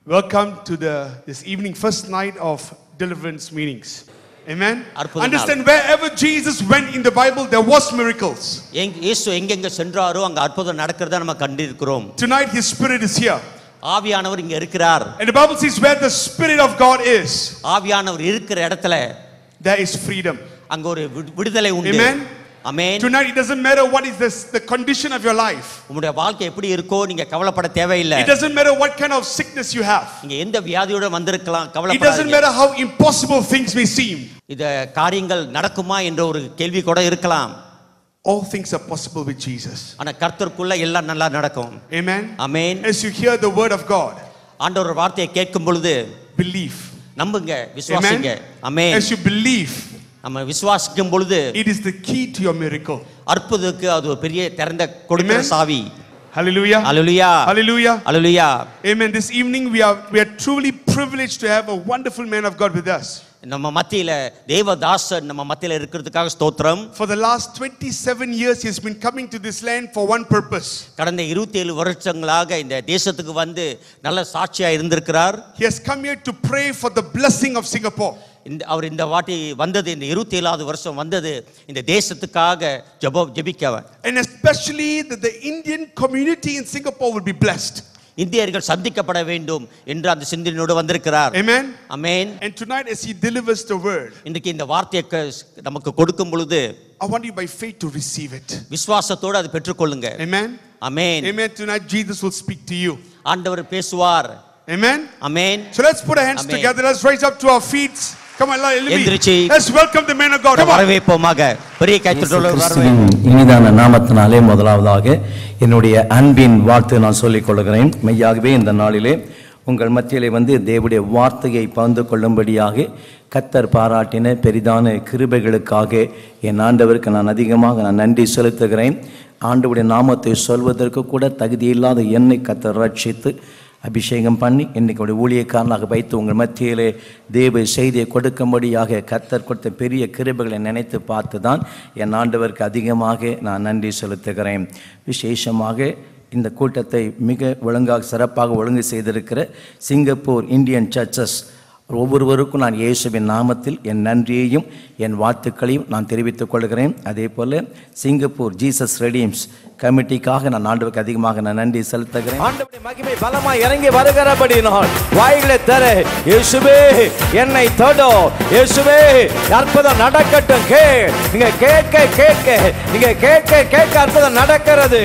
Welcome to the this evening first night of deliverance meetings. Amen. அற்புத நாள். Understand wherever Jesus went in the Bible, there was miracles. எங் இயேசு எங்கெங்க சென்றாரோ அங்க அற்புதம் நடக்கிறத நம்ம கண்டிருக்கிறோம் Tonight, His Spirit is here, ஆவியானவர் இங்க இருக்கிறார் and the Bible says where the Spirit of God is, ஆவியானவர் இருக்கிற இடத்துல there is freedom. அங்க ஒரு விடு- விடுதலை உண்டு Amen. Amen Tonight, it doesn't matter what is this, the condition of your life. உங்களுடைய வாழ்க்கை எப்படி இருக்கோ நீங்க கவலைப்பட தேவையில்லை It doesn't matter what kind of sickness you have. நீங்க எந்த வியாதியோட வந்திருக்கலாம் It doesn't கவலைப்படாதீங்க matter how impossible things may seem. இத காரியங்கள் நடக்குமா என்ற ஒரு கேள்வி கூட இருக்கலாம் All things are possible with Jesus. ஆனா கர்த்தருக்குள்ள எல்லாம் நல்லா நடக்கும் Amen. Amen As you hear the word of God, ஆண்டவர் வார்த்தையை கேட்கும் பொழுது believe. நம்புங்க விசுவாசிங்க Amen. Amen As you believe, நம்ம விசுவாசிக்கும் பொழுது it is the key to your miracle. அற்புதத்துக்கு அது ஒரு பெரிய திறந்த கொடுக்கிற Amen. சாவி Hallelujah. அலுலியா Hallelujah. அலுலியா Amen. This evening we are we are truly privileged to have a wonderful man of God with us. நம்ம மத்தியில தேவதாசன் நம்ம மத்தியில இருக்கிறதுக்காக ஸ்தோத்திரம் For the last 27 years, he has been coming to this land for one purpose. கடந்த இருபத்தி ஏழு வருஷங்களாக இந்த தேசத்துக்கு வந்து நல்ல சாட்சியா இருந்திருக்கிறார் He has come here to pray for the blessing of Singapore. இந்த அவர் இந்த வாட்டி வந்தது இந்த இருபத்தி ஏழாவது வருஷம் வந்தது இந்த தேசத்துக்காக ஜெப ஜெபிக்க And especially that the Indian community in Singapore will be blessed. இந்தியர்கள் சந்திக்கப்பட வேண்டும் என்று அந்த சிந்தனையோடு வந்திருக்கிறார் Amen. Amen And tonight, as he delivers the word, இன்றைக்கு இந்த வார்த்தையை க- நமக்கு கொடுக்கும் பொழுது I want you by faith to receive it. விசுவாசத்தோடு அதை பெற்றுக்கொள்ளுங்க Amen. Amen Amen. Tonight, Jesus will speak to you. ஆண்டவர் பேசுவார் Amen. Amen So let's put our hands Amen. together. Let's rise up to our feet. Come on, let me. எந்திரிச்சு. Let's welcome the man of God. Come on. வரவேற்போமாக பெரிய கைத்தட்டோடு இயேசு வரவேற்போம் கிறிஸ்துவின் இனிதான நாமத்தினாலே முதலாவதாக என்னுடைய அன்பின் வாழ்த்து நான் சொல்லிக் கொள்கிறேன் மெய்யாகவே இந்த நாளிலே உங்கள் மத்தியிலே வந்து தேவனுடைய வார்த்தையை பகிர்ந்து கொள்ளும்படியாக கத்தர் பாராட்டின பெரிதான கிருபைகளுக்காக என் ஆண்டவருக்கு நான் அதிகமாக நான் நன்றி செலுத்துகிறேன் ஆண்டவருடைய நாமத்தை சொல்வதற்கு கூட தகுதியில்லாத என்னை கத்தர் ரட்சித்து அபிஷேகம் பண்ணி இன்னைக்கு ஒரு ஊழியக்காரனாக வைத்து உங்கள் மத்தியிலே தேவ செய்தியை கொடுக்கும்படியாக கர்த்தர் கொடுத்த பெரிய கிருபைகளை நினைத்து பார்த்து தான் என் ஆண்டவருக்கு அதிகமாக நான் நன்றி செலுத்துகிறேன் விசேஷமாக இந்த கூட்டத்தை மிக ஒழுங்காக சிறப்பாக ஒழுங்கு செய்திருக்கிற சிங்கப்பூர் இந்தியன் சர்ச்சஸ் ஒவ்வொருவருக்கும் நான் இயேசுவின் நாமத்தில் என் நன்றியையும் என் வாழ்த்துக்களையும் நான் தெரிவித்துக் கொள்கிறேன் அதே போல் சிங்கப்பூர் ஜீசஸ் ரெடீம்ஸ் கமிட்டிக்காக நான் ஆண்டவருக்கு அதிகமாக நான் நன்றி செலுத்துகிறேன் ஆண்டவருடைய மகிமை பலமாய் இறங்கி வருகிறபடினால் வாய்களை தர இயேசுவே என்னை தொடு இயேசுவே அற்புதம் நடக்கட்டும் கே நீங்க கேட்க கேட்க நீங்க கேட்க கேட்க அற்புதம் நடக்கிறது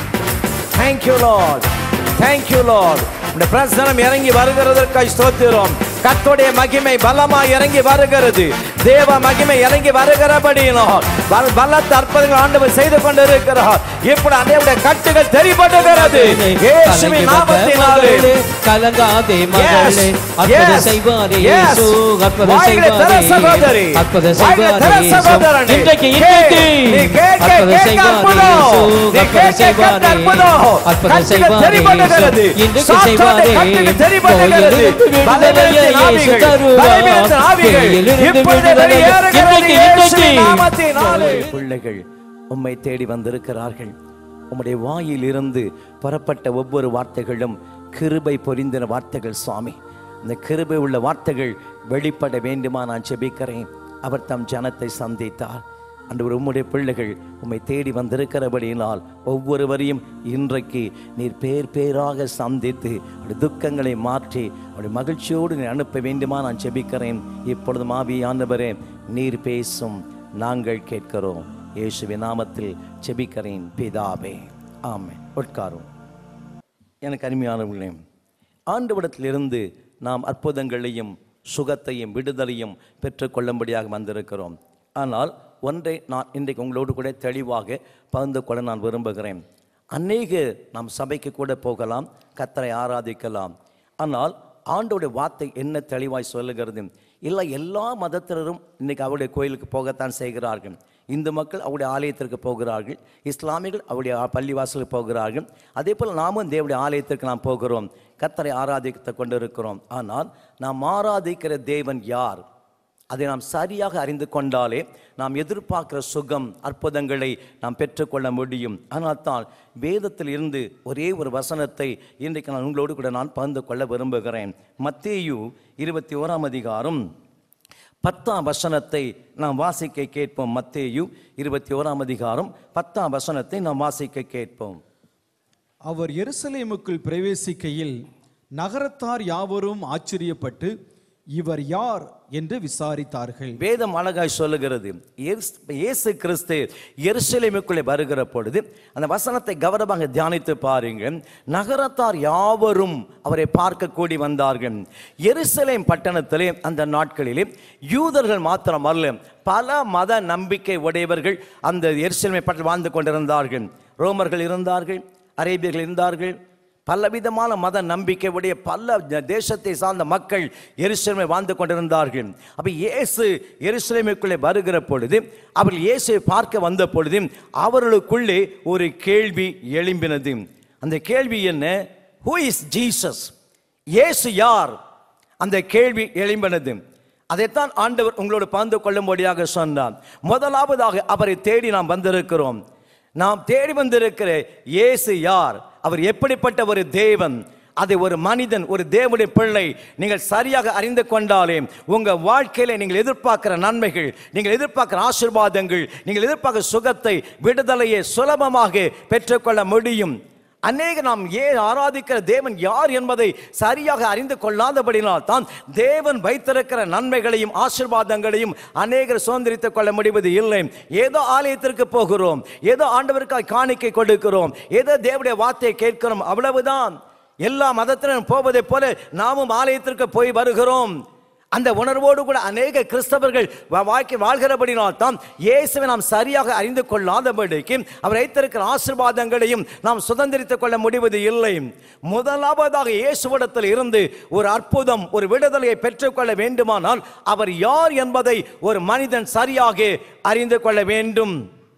Thank you Lord Thank you Lord இந்த பிரசனம் இறங்கி வருகிறதற்காய் ஸ்தோத்திரம் கர்த்தருடைய மகிமை பலமாய் இறங்கி வருகிறது தேவ மகிமை இறங்கி வருகிறபடியினால் பல- பலத்த அற்புதங்கள் ஆண்டவர் செய்து கொண்டிருக்கிறார் இப்படி அன்றைய கட்டுகள் தெரிபடுகிறது இயேசுவின் நாமத்தினாலே கலங்காதே மகளே Yes, அற்புத yes, செய்வாரே yes. இயேசு அற்புத வாய்களை திற சகோதரி. செய்வாரே அற்புத வாய்களை செய்வாரே திற இயேசு சகோதரனே. இன்றைக்கு கே, இன்றைக்கு நீ கேட்க, அற்புத கேட்க செய்வாரே அற்புதம். இயேசு நீ அற்புத கேட்க, கேட்க செய்வாரே அற்புதம். அற்புத கட்டுகள் செய்வாரே தெரிபடுகிறது. இயேசு இன்றைக்கு சாத்தானுடைய செய்வாரே கட்டுகள் தெரிபடுகிறது. கோயிலிருந்து பலவீனத்தின் விடுதலையை இயேசு ஆவிகள், தருவார் பலவீனத்தின் ஆவிகள் கோயிலிருந்து இப்பொழுது விடுதலையை வெளியேறுகிறது இன்றைக்கு இயேசுவின் இன்றைக்கு நாமத்தினாலே. பிள்ளைகள் உம்மை தேடி வந்திருக்கிறார்கள் உம்முடைய வாயிலிருந்து புறப்பட்ட ஒவ்வொரு வார்த்தைகளும் கிருபை பொரிந்தின வார்த்தைகள் சுவாமி இந்த கிருபை உள்ள வார்த்தைகள் வெளிப்பட வேண்டுமா நான் ஜெபிக்கிறேன் அவர் தம் ஜனத்தை சந்தித்தார் அன்று உம்முடைய பிள்ளைகள் உம்மை தேடி வந்திருக்கிறபடியினால் ஒவ்வொருவரையும் இன்றைக்கு நீர் பேர் பேராக சந்தித்து அவருடைய துக்கங்களை மாற்றி அவருடைய மகிழ்ச்சியோடு நீர் அனுப்ப வேண்டுமா நான் ஜெபிக்கிறேன் இப்பொழுது மாவியானவரே நீர் பேசும் நாங்கள் கேட்கிறோம் இயேசுவின் நாமத்தில் செபிக்கிறேன் பிதாவே ஆமென் உட்காரும் எனக்கு அருமையானவர்களே ஆண்டவிடத்திலிருந்து நாம் அற்புதங்களையும் சுகத்தையும் விடுதலையும் பெற்றுக்கொள்ளும்படியாக வந்திருக்கிறோம் ஆனால் ஒன்றை நான் இன்றைக்கு உங்களோடு கூட தெளிவாக பகிர்ந்து கொள்ள நான் விரும்புகிறேன் அநேக நாம் சபைக்கு கூட போகலாம் கத்தரை ஆராதிக்கலாம் ஆனால் ஆண்டோடைய வார்த்தை என்ன தெளிவாய் சொல்லுகிறது இல்லை எல்லா மதத்தினரும் இன்னைக்கு அவருடைய கோயிலுக்கு போகத்தான் செய்கிறார்கள் இந்து மக்கள் அவருடைய ஆலயத்திற்கு போகிறார்கள் இஸ்லாமியர்கள் அவருடைய பள்ளிவாசலுக்கு போகிறார்கள் அதே போல் நாமும் தேவனுடைய ஆலயத்திற்கு நாம் போகிறோம் கத்தரை ஆராதித்து கொண்டிருக்கிறோம் ஆனால் நாம் ஆராதிக்கிற தேவன் யார் அதை நாம் சரியாக அறிந்து கொண்டாலே நாம் எதிர்பார்க்கிற சுகம் அற்புதங்களை நாம் பெற்றுக்கொள்ள முடியும் அதனால்தான் வேதத்தில் இருந்து ஒரே ஒரு வசனத்தை இன்றைக்கு நான் உங்களோடு கூட நான் பகிர்ந்து கொள்ள விரும்புகிறேன் மத்தேயு இருபத்தி ஓராம் அதிகாரம் பத்தாம் வசனத்தை நாம் வாசிக்க கேட்போம் மத்தேயு இருபத்தி ஓராம் அதிகாரம் பத்தாம் வசனத்தை நாம் வாசிக்க கேட்போம் அவர் எருசலேமுக்குள் பிரவேசிக்கையில் நகரத்தார் யாவரும் ஆச்சரியப்பட்டு இவர் யார் என்று விசாரித்தார்கள் வேதம் அழகாய் சொல்லுகிறது இயேசு- இயேசு கிறிஸ்து எருசலேமுக்குள்ளே வருகிற பொழுது அந்த வசனத்தை கவனமாக தியானித்து பாருங்க நகரத்தார் யாவரும் அவரை பார்க்க கூடி வந்தார்கள் எருசலேம் பட்டணத்திலே அந்த நாட்களிலே யூதர்கள் மாத்திரம் அல்ல பல மத நம்பிக்கை உடையவர்கள் அந்த எருசலேமை பற்றி வாழ்ந்து கொண்டிருந்தார்கள் ரோமர்கள் இருந்தார்கள் அரேபியர்கள் இருந்தார்கள் பலவிதமான மத நம்பிக்கை உடைய பல த- தேசத்தை சார்ந்த மக்கள் எருசலேமை வாழ்ந்து கொண்டிருந்தார்கள் அப்ப இயேசு எருசலேமுக்குள்ளே வருகிற பொழுது அவர்கள் இயேசுவை பார்க்க வந்த பொழுது அவர்களுக்குள்ளே ஒரு கேள்வி எழும்பினது அந்த கேள்வி என்ன ஹூ இஸ் ஜீசஸ் இயேசு யார் அந்த கேள்வி எழும்பினது அதைத்தான் ஆண்டவர் உங்களோடு பகிர்ந்து கொள்ளும்படியாக சொன்னார் முதலாவதாக அவரை தேடி நாம் வந்திருக்கிறோம் நாம் தேடி வந்திருக்கிற இயேசு யார் அவர் எப்படிப்பட்ட ஒரு தேவன் அதை ஒரு மனிதன் ஒரு தேவனுடைய பிள்ளை நீங்கள் சரியாக அறிந்து கொண்டாலே உங்க வாழ்க்கையில நீங்கள் எதிர்பார்க்கிற நன்மைகள் நீங்கள் எதிர்பார்க்கிற ஆசீர்வாதங்கள் நீங்கள் எதிர்பார்க்கிற சுகத்தை விடுதலையை சுலபமாக பெற்றுக்கொள்ள முடியும் அநேக நாம் ஏன் ஆராதிக்கிற தேவன் யார் என்பதை சரியாக அறிந்து கொள்ளாதபடினால் தான் தேவன் வைத்திருக்கிற நன்மைகளையும் ஆசீர்வாதங்களையும் அநேகர் சுதந்திரித்துக் கொள்ள முடிவது இல்லை ஏதோ ஆலயத்திற்கு போகிறோம் ஏதோ ஆண்டவருக்காய் காணிக்கை கொடுக்கிறோம் ஏதோ தேவனுடைய வார்த்தையை கேட்கிறோம் அவ்வளவுதான் எல்லா மதத்தினரும் போவதைப் போல நாமும் ஆலயத்திற்கு போய் வருகிறோம் அந்த உணர்வோடு கூட அநேக கிறிஸ்தவர்கள் வா- வாழ்க்கை வாழ்கிறபடினால் தான் இயேசுவை நாம் சரியாக அறிந்து கொள்ளாதபடிக்கு அவர் வைத்திருக்கிற ஆசீர்வாதங்களையும் நாம் சுதந்திரித்துக் கொள்ள முடிவது இல்லை முதலாவதாக இயேசுவிடத்தில் இருந்து ஒரு அற்புதம் ஒரு விடுதலையை பெற்றுக்கொள்ள வேண்டுமானால் அவர் யார் என்பதை ஒரு மனிதன் சரியாக அறிந்து கொள்ள வேண்டும்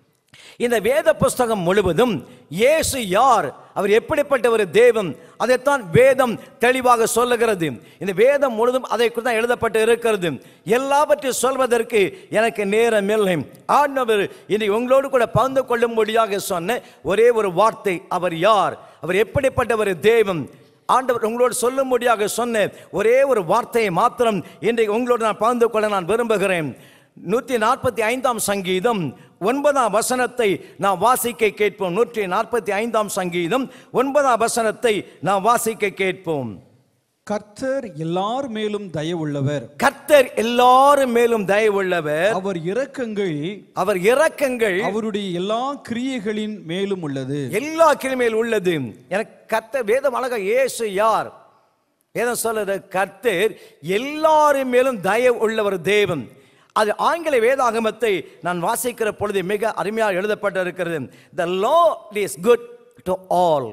இந்த வேத புஸ்தகம் முழுவதும் இயேசு யார் அவர் எப்படிப்பட்ட ஒரு தேவன் அதைத்தான் வேதம் தெளிவாக சொல்லுகிறது இந்த வேதம் முழுதும் அதை குறித்து தான் எழுதப்பட்டு இருக்கிறது எல்லாவற்றையும் சொல்வதற்கு எனக்கு நேரம் இல்லை ஆண்டவர் இனி உங்களோடு கூட பகிர்ந்து கொள்ளும்படியாக சொன்ன ஒரே ஒரு வார்த்தை அவர் யார் அவர் எப்படிப்பட்ட ஒரு தேவன் ஆண்டவர் உங்களோடு சொல்லும்படியாக சொன்ன ஒரே ஒரு வார்த்தையை மாத்திரம் இன்றைக்கு உங்களோடு நான் பகிர்ந்து கொள்ள நான் விரும்புகிறேன் நூற்றி நாற்பத்தி ஐந்தாம் சங்கீதம் ஒன்பதாம் வசனத்தை நாம் வாசிக்க கேட்போம் நூற்றி நாற்பத்தி ஐந்தாம் சங்கீதம் ஒன்பதாம் வசனத்தை நாம் வாசிக்க கேட்போம் கர்த்தர் எல்லார் மேலும் தயவுள்ளவர் கர்த்தர் எல்லாரும் மேலும் தயவுள்ளவர் அவர் இரக்கங்கள் அவர் இரக்கங்கள் அவருடைய எல்லா கிரியைகளின் மேலும் உள்ளது எல்லா கிழமையில் உள்ளது எனக்கு கர்த்தர் வேதம் அழகா இயேசு யார் வேதம் சொல்லுது கர்த்தர் எல்லாரும் மேலும் தயவு உள்ள ஒரு தேவன் அது ஆங்கில வேதாகமத்தை நான் வாசிக்கிற பொழுது மிக அருமையாக எழுதப்பட்டிருக்கிறது the Lord is good to all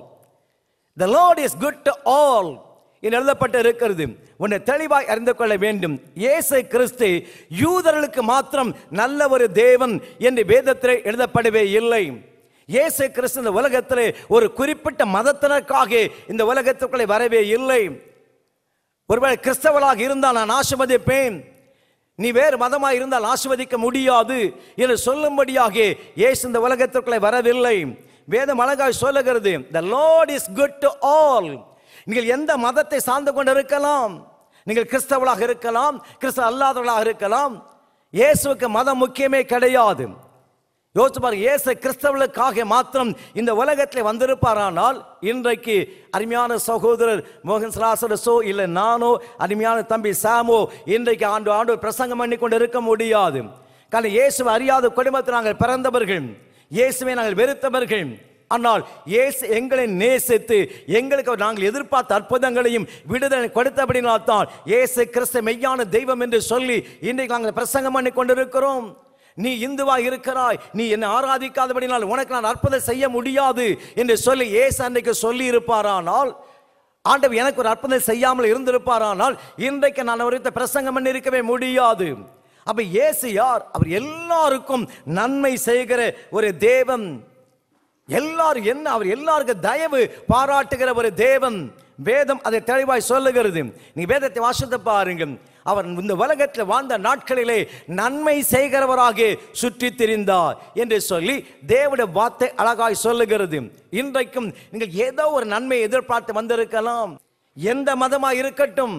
the Lord is good to all என்று எழுதப்பட்டு இருக்கிறது உன்னை தெளிவாய் அறிந்து கொள்ள வேண்டும் இயேசு கிறிஸ்து யூதர்களுக்கு மாத்திரம் நல்ல ஒரு தேவன் என்று வேதத்திலே எழுதப்படவே இல்லை இயேசு கிறிஸ்து இந்த உலகத்திலே ஒரு குறிப்பிட்ட மதத்தினருக்காக இந்த உலகத்துக்குள்ளே வரவே இல்லை ஒருவேளை கிறிஸ்தவளாக இருந்தால் நான் ஆசிர்வதிப்பேன் நீ வேறு மதமாக இருந்தால் ஆசிர்வதிக்க முடியாது என்று சொல்லும்படியாக இயேசு இந்த உலகத்திற்குள்ளே வரவில்லை வேதம் அழகாய் சொல்லுகிறது the Lord is good to all நீங்கள் எந்த மதத்தை சார்ந்து கொண்டு இருக்கலாம் நீங்கள் கிறிஸ்தவளாக இருக்கலாம் கிறிஸ்தவ அல்லாதவர்களாக இருக்கலாம் இயேசுவுக்கு மதம் முக்கியமே கிடையாது யோசிச்சு பாருங்க இயேசு கிறிஸ்தவர்களுக்காக மாத்திரம் இந்த உலகத்தில் வந்திருப்பாரானால் இன்றைக்கு அருமையான சகோதரர் மோகன் சோ இல்லை நானோ அருமையான தம்பி சாமோ இன்றைக்கு ஆண்டு ஆண்டு பிரசங்கம் பண்ணி கொண்டு இருக்க முடியாது காரணம் இயேசுவை அறியாத குடும்பத்தில் நாங்கள் பிறந்தவர்கள் இயேசுவை நாங்கள் வெறுத்தவர்கள் ஆனால் இயேசு எங்களை நேசித்து எங்களுக்கு அவர் நாங்கள் எதிர்பார்த்த அற்புதங்களையும் விடுதலை கொடுத்தபடினால் தான் இயேசு கிறிஸ்து மெய்யான தெய்வம் என்று சொல்லி இன்றைக்கு நாங்கள் பிரசங்கம் பண்ணி கொண்டிருக்கிறோம் நீ இந்துவா இருக்கிறாய் நீ என்னை ஆராதிக்காதபடினால் உனக்கு நான் அற்புதம் செய்ய முடியாது என்று சொல்லி இயேசு அன்றைக்கு சொல்லி இருப்பாரானால் ஆண்டவர் எனக்கு ஒரு அற்புதம் செய்யாமல் இருந்திருப்பாரானால் இன்றைக்கு நான் அவருக்கு பிரசங்கம் பண்ணி இருக்கவே முடியாது அப்ப இயேசு யார் அவர் எல்லாருக்கும் நன்மை செய்கிற ஒரு தேவன் எல்லாரும் என்ன அவர் எல்லாருக்கும் தயவு பாராட்டுகிற ஒரு தேவன் வேதம் அதை தெளிவாய் சொல்லுகிறது நீ வேதத்தை வாசித்து பாருங்க அவர் இந்த உலகத்தில் வாழ்ந்த நாட்களிலே நன்மை செய்கிறவராக சுற்றித் திரிந்தார் என்று சொல்லி தேவனுடைய வார்த்தை அழகாய் சொல்லுகிறது இன்றைக்கும் நீங்கள் ஏதோ ஒரு நன்மையை எதிர்பார்த்து வந்திருக்கலாம் எந்த மதமா இருக்கட்டும்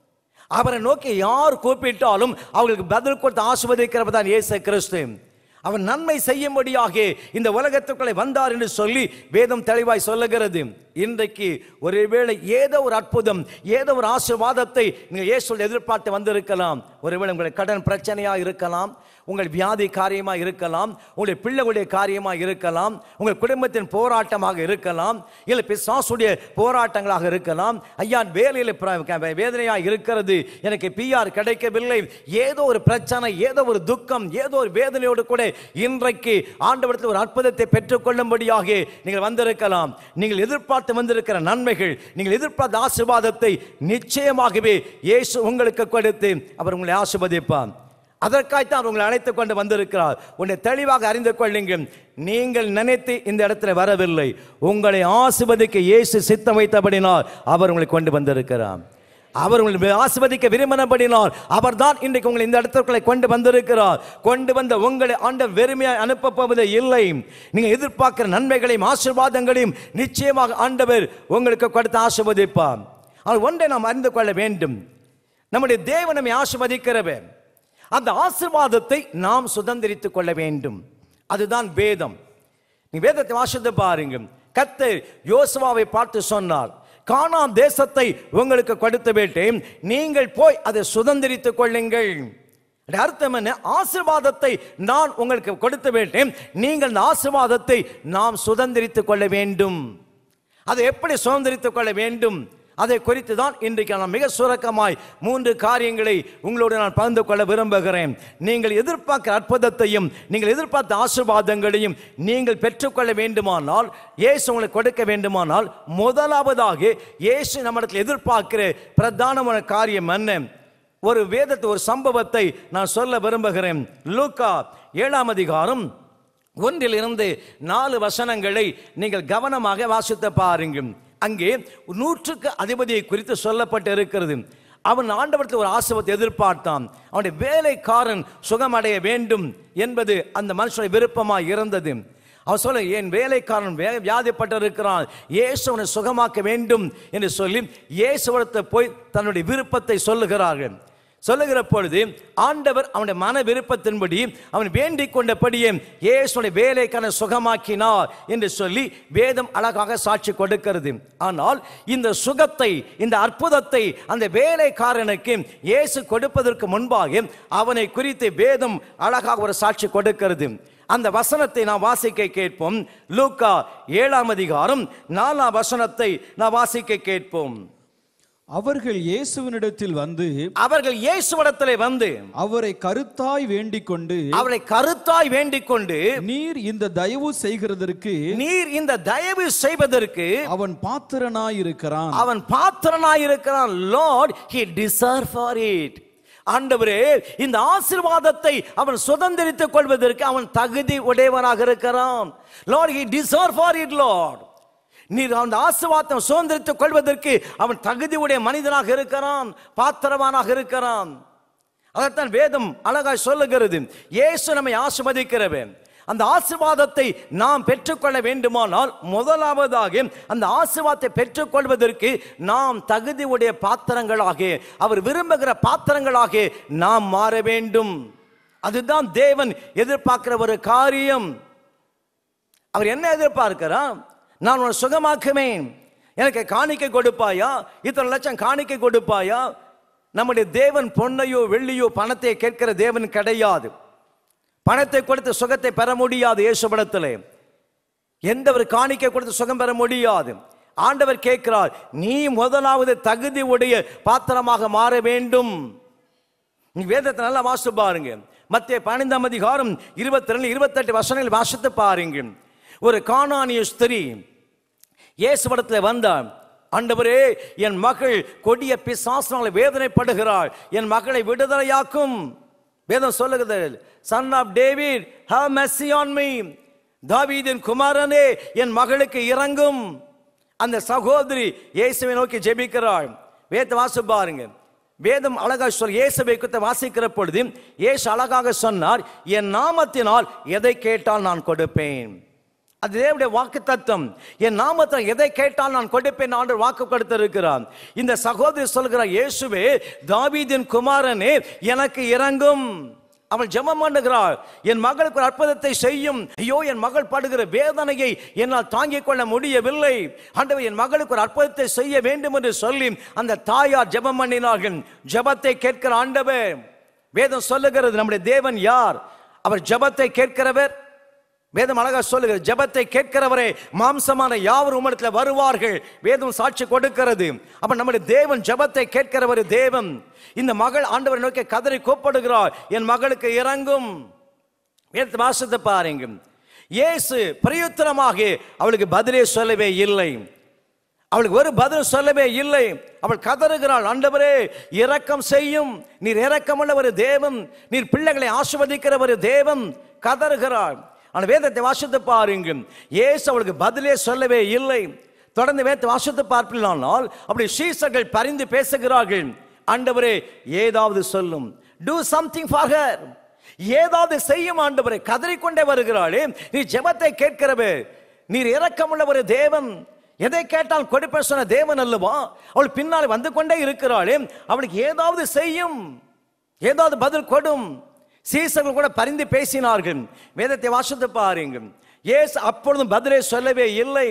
அவரை நோக்கி யார் கூப்பிட்டாலும் அவர்களுக்கு பதில் கொடுத்து ஆசிர்வதிக்கிறவர் தான் இயேசு கிறிஸ்து அவர் நன்மை செய்யும்படியாக இந்த உலகத்துக்குள்ளே வந்தார் என்று சொல்லி வேதம் தெளிவாய் சொல்லுகிறது இன்றைக்கு ஒருவேளை ஏதோ ஒரு அற்புதம் ஏதோ ஒரு ஆசீர்வாதத்தை நீங்கள் இயேசுவில் எதிர்பார்த்து வந்திருக்கலாம் ஒருவேளை உங்களுடைய கடன் பிரச்சனையாக இருக்கலாம் உங்கள் வியாதி காரியமாக இருக்கலாம் உங்களுடைய பிள்ளைகளுடைய காரியமாக இருக்கலாம் உங்கள் குடும்பத்தின் போராட்டமாக இருக்கலாம் இல்லை பிசாசுடைய போராட்டங்களாக இருக்கலாம் ஐயா வேலையில் வேதனையாக இருக்கிறது எனக்கு பிஆர் கிடைக்கவில்லை ஏதோ ஒரு பிரச்சனை ஏதோ ஒரு துக்கம் ஏதோ ஒரு வேதனையோடு கூட இன்றைக்கு ஆண்டவரத்தில் ஒரு அற்புதத்தை பெற்றுக்கொள்ளும்படியாக நீங்கள் வந்திருக்கலாம் நீங்கள் எதிர்பார்த்து வந்திருக்கிற நன்மைகள் நீங்கள் எதிர்பார்த்த ஆசீர்வாதத்தை நிச்சயமாகவே இயேசு உங்களுக்கு கொடுத்து அவர் உங்களை ஆசீர்வதிப்பார் அதற்காகத்தான் அவர் உங்களை அழைத்துக் கொண்டு வந்திருக்கிறார் உன்னை தெளிவாக அறிந்து கொள்ளுங்கள் நீங்கள் நினைத்து இந்த இடத்துல வரவில்லை உங்களை ஆசிர்வதிக்க இயேசு சித்தம் வைத்தபடினால் அவர் உங்களை கொண்டு வந்திருக்கிறார் அவர் உங்களை ஆசிர்வதிக்க விரும்பினபடினால் அவர் தான் இன்றைக்கு உங்களை இந்த இடத்திற்குள்ளே கொண்டு வந்திருக்கிறார் கொண்டு வந்த உங்களை ஆண்ட வெறுமையாய் அனுப்ப போவதே இல்லை நீங்க எதிர்பார்க்கிற நன்மைகளையும் ஆசீர்வாதங்களையும் நிச்சயமாக ஆண்டவர் உங்களுக்கு கொடுத்து ஆசிர்வதிப்பார் ஆனால் ஒன்றை நாம் அறிந்து கொள்ள வேண்டும் நம்முடைய தேவன் நம்மை ஆசிர்வதிக்கிறவர் அந்த ஆசீர்வாதத்தை நாம் சுதந்திரித்துக் கொள்ள வேண்டும் அதுதான் வேதம் நீ வேதத்தை வாசித்து பாருங்க கர்த்தர் யோசுவாவை பார்த்து சொன்னார் கானான் தேசத்தை உங்களுக்கு கொடுத்து விட்டேன் நீங்கள் போய் அதை சுதந்திரித்துக் கொள்ளுங்கள் அதோட அர்த்தம் என்ன ஆசீர்வாதத்தை நான் உங்களுக்கு கொடுத்து விட்டேன் நீங்கள் அந்த ஆசீர்வாதத்தை நாம் சுதந்திரித்துக் கொள்ள வேண்டும் அதை எப்படி சுதந்திரித்துக் கொள்ள வேண்டும் அதை குறித்து தான் இன்றைக்கு நான் மிக சுரக்கமாய் மூன்று காரியங்களை உங்களோடு நான் பகிர்ந்து கொள்ள விரும்புகிறேன் நீங்கள் எதிர்பார்க்கிற அற்புதத்தையும் நீங்கள் எதிர்பார்த்த ஆசீர்வாதங்களையும் நீங்கள் பெற்றுக்கொள்ள வேண்டுமானால் இயேசு உங்களுக்கு கொடுக்க வேண்டுமானால் முதலாவதாக இயேசு நம்மிடத்தில் எதிர்பார்க்கிற பிரதானமான காரியம் என்ன ஒரு வேதத்தை ஒரு சம்பவத்தை நான் சொல்ல விரும்புகிறேன் லூக்கா ஏழாம் அதிகாரம் ஒன்றிலிருந்து நாலு வசனங்களை நீங்கள் கவனமாக வாசித்து பாருங்கள் அங்கே நூற்றுக்கு அதிபதியை குறித்து சொல்லப்பட்டு இருக்கிறது அவன் ஆண்டவரத்தில் ஒரு ஆசீர்வாதத்தை எதிர்பார்த்தான் அவனுடைய வேலைக்காரன் சுகமடைய வேண்டும் என்பது அந்த மனுஷனுடைய விருப்பமாக இருந்தது அவன் சொல்ல என் வேலைக்காரன் வே வியாதிப்பட்டிருக்கிறான் இயேசு அவனை சுகமாக்க வேண்டும் என்று சொல்லி இயேசுவரத்தை போய் தன்னுடைய விருப்பத்தை சொல்லுகிறார்கள் சொல்லுகிற பொழுது ஆண்டவர் அவனுடைய மன விருப்பத்தின்படி அவன் வேண்டிக் கொண்டபடியே இயேசுடைய வேலைக்கான சுகமாக்கினார் என்று சொல்லி வேதம் அழகாக சாட்சி கொடுக்கிறது ஆனால் இந்த சுகத்தை இந்த அற்புதத்தை அந்த வேலைக்காரனுக்கு இயேசு கொடுப்பதற்கு முன்பாக அவனை குறித்து வேதம் அழகாக ஒரு சாட்சி கொடுக்கிறது அந்த வசனத்தை நாம் வாசிக்க கேட்போம் லூக்கா ஏழாம் அதிகாரம் நாலாம் வசனத்தை நாம் வாசிக்க கேட்போம் அவர்கள் இயேசுவினிடத்தில் வந்து அவர்கள் இயேசுவிடத்திலே வந்து அவரை கருத்தாய் வேண்டிக் கொண்டு அவரை கருத்தாய் வேண்டிக் கொண்டு நீர் இந்த தயவு செய்கிறதற்கு நீர் இந்த தயவு செய்வதற்கு அவன் பாத்திரனாய் இருக்கிறான் அவன் பாத்திரனாய் இருக்கிறான் Lord he deserve for it ஆண்டவரே இந்த ஆசீர்வாதத்தை அவன் சுதந்திரித்துக் கொள்வதற்கு அவன் தகுதி உடையவனாக இருக்கிறான் Lord he deserve for it Lord நீர் அந்த ஆசீர்வாதத்தை சுதந்திரித்துக் கொள்வதற்கு அவன் தகுதி உடைய மனிதனாக இருக்கிறான் பாத்திரவானாக இருக்கிறான் அதைத்தான் வேதம் அழகாய் சொல்லுகிறது இயேசு நம்மை ஆசிர்வதிக்கிறவன் அந்த ஆசீர்வாதத்தை நாம் பெற்றுக்கொள்ள வேண்டுமானால் முதலாவதாக அந்த ஆசீர்வாதத்தை பெற்றுக்கொள்வதற்கு நாம் தகுதி உடைய பாத்திரங்களாக அவர் விரும்புகிற பாத்திரங்களாக நாம் மாற வேண்டும் அதுதான் தேவன் எதிர்பார்க்கிற ஒரு காரியம் அவர் என்ன எதிர்பார்க்கிறார் நான் உன்னை சுகமாக்குவேன் எனக்கு காணிக்கை கொடுப்பாயா இத்தனை லட்சம் காணிக்கை கொடுப்பாயா நம்முடைய தேவன் பொன்னையோ வெள்ளியோ பணத்தை கேட்கிற தேவன் கிடையாது பணத்தை கொடுத்து சுகத்தை பெற முடியாது இயேசுபடத்திலே எந்த ஒரு காணிக்கை கொடுத்து சுகம் பெற முடியாது ஆண்டவர் கேட்கிறார் நீ முதலாவது தகுதி உடைய பாத்திரமாக மாற வேண்டும் நீ வேதத்தை நல்லா வாசித்து பாருங்க மத்திய பதினைந்தாம் அதிகாரம் இருபத்தி ரெண்டு இருபத்தெட்டு வருஷங்கள் வாசித்து பாருங்க ஒரு காணானிய ஸ்திரீ இயேசுவடத்தில் வந்தார் ஆண்டவரே என் மகள் கொடிய பிசாசினால் வேதனைப்படுகிறாள் என் மகளை விடுதலையாக்கும் வேதம் சொல்லுகிறது son of David have mercy on me தாவீதின் குமாரனே என் மகளுக்கு இறங்கும் அந்த சகோதரி இயேசுவை நோக்கி ஜெபிக்கிறாள் வேத வாசு பாருங்க வேதம் அழகாக சொல் இயேசுவை குறித்து வாசிக்கிற பொழுது இயேசு அழகாக சொன்னார் என் நாமத்தினால் எதை கேட்டால் நான் கொடுப்பேன் அது தேவனுடைய வாக்கு தத்துவம் என் நாமத்தில் எதை கேட்டால் நான் கொடுப்பேன் ஆண்டு வாக்கு கொடுத்திருக்கிறார் இந்த சகோதரி சொல்கிறார் இயேசுவே தாவீதின் குமாரனே எனக்கு இறங்கும் அவள் ஜெபம் பண்ணுகிறாள் என் மகளுக்கு ஒரு அற்புதத்தை செய்யும் ஐயோ என் மகள் படுகிற வேதனையை என்னால் தாங்கிக் கொள்ள முடியவில்லை ஆண்டவர் என் மகளுக்கு ஒரு அற்புதத்தை செய்ய வேண்டும் என்று சொல்லி அந்த தாயார் ஜெபம் பண்ணினார்கள் ஜெபத்தை கேட்கிற ஆண்டவர் வேதம் சொல்லுகிறது நம்முடைய தேவன் யார் அவர் ஜெபத்தை கேட்கிறவர் வேதம் அழகா சொல்லுகிறது ஜெபத்தை கேட்கிறவரே மாம்சமான யாவர் உம்மிடத்துல வருவார்கள் வேதம் சாட்சி கொடுக்கிறது அப்ப நம்முடைய தேவன் ஜெபத்தை கேட்கிறவர் தேவன் இந்த மகள் ஆண்டவரை நோக்கி கதறி கூப்பிடுகிறார் என் மகளுக்கு இறங்கும் வேதத்தை வாசத்தை பாருங்க இயேசு பிரயுத்தரமாக அவளுக்கு பதிலே சொல்லவே இல்லை அவளுக்கு ஒரு பதில் சொல்லவே இல்லை அவள் கதறுகிறாள் ஆண்டவரே இரக்கம் செய்யும் நீர் இரக்கமுள்ள ஒரு தேவன் நீர் பிள்ளைகளை ஆசிர்வதிக்கிற ஒரு தேவன் கதறுகிறாள் ஆனால் வேதத்தை வாசித்து பாருங்க இயேசு அவளுக்கு பதிலே சொல்லவே இல்லை தொடர்ந்து வேதத்தை வாசித்து பார்ப்பில்லானால் அப்படி சீசர்கள் பரிந்து பேசுகிறார்கள் ஆண்டவரே ஏதாவது சொல்லும் டூ சம்திங் ஃபார் ஹர் ஏதாவது செய்யும் ஆண்டவரே கதறிக்கொண்டே வருகிறாளே நீ ஜெபத்தை கேட்கிறவே நீர் இரக்கமுள்ள ஒரு தேவன் எதை கேட்டால் கொடுப்ப சொன்ன தேவன் அல்லவா அவள் பின்னால் வந்து கொண்டே இருக்கிறாளே அவளுக்கு ஏதாவது செய்யும் ஏதாவது பதில் கொடும் சீசர்கள் கூட பரிந்து பேசினார்கள் வேதத்தை வாசித்து பாருங்க ஏசு அப்பொழுதும் பதிலே சொல்லவே இல்லை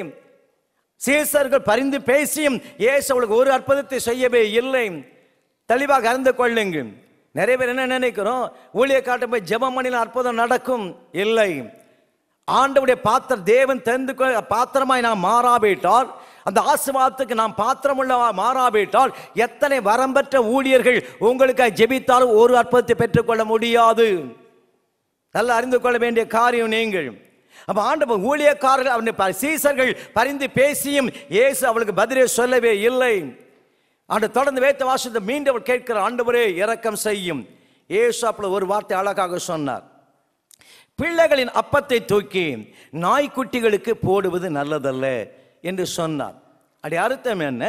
சீசர்கள் பரிந்து பேசியும் இயேசு அவளுக்கு ஒரு அற்புதத்தை செய்யவே இல்லை தெளிவாக அறிந்து கொள்ளுங்க நிறைய பேர் என்ன நினைக்கிறோம் ஊழிய காட்ட போய் ஜெபம் பண்ணின அற்புதம் நடக்கும் இல்லை ஆண்டவுடைய பாத்திர தேவன் தெரிந்து கொள்ள பாத்திரமாய் நாம் மாறாவிட்டால் அந்த ஆசீர்வாதத்துக்கு நாம் பாத்திரமுள்ள மாறாவிட்டால் எத்தனை வரம்பற்ற ஊழியர்கள் உங்களுக்காக ஜெபித்தாலும் ஒரு அற்புதத்தை பெற்றுக்கொள்ள முடியாது நல்லா அறிந்து கொள்ள வேண்டிய காரியம் நீங்கள் அப்ப ஆண்டவர் ஊழியக்காரர்கள் அவனுடைய ப- சீசர்கள் பரிந்து பேசியும் இயேசு அவளுக்கு பதிலே சொல்லவே இல்லை ஆண்டு தொடர்ந்து வேத்த வாசத்தை மீண்டும் அவள் கேட்கிற ஆண்டவரே இரக்கம் செய்யும் இயேசு அப்பொழுது ஒரு வார்த்தை அழகாக சொன்னார் பிள்ளைகளின் அப்பத்தை தூக்கி நாய்க்குட்டிகளுக்கு போடுவது நல்லதல்ல என்று சொன்னார் அடி அர்த்தம் என்ன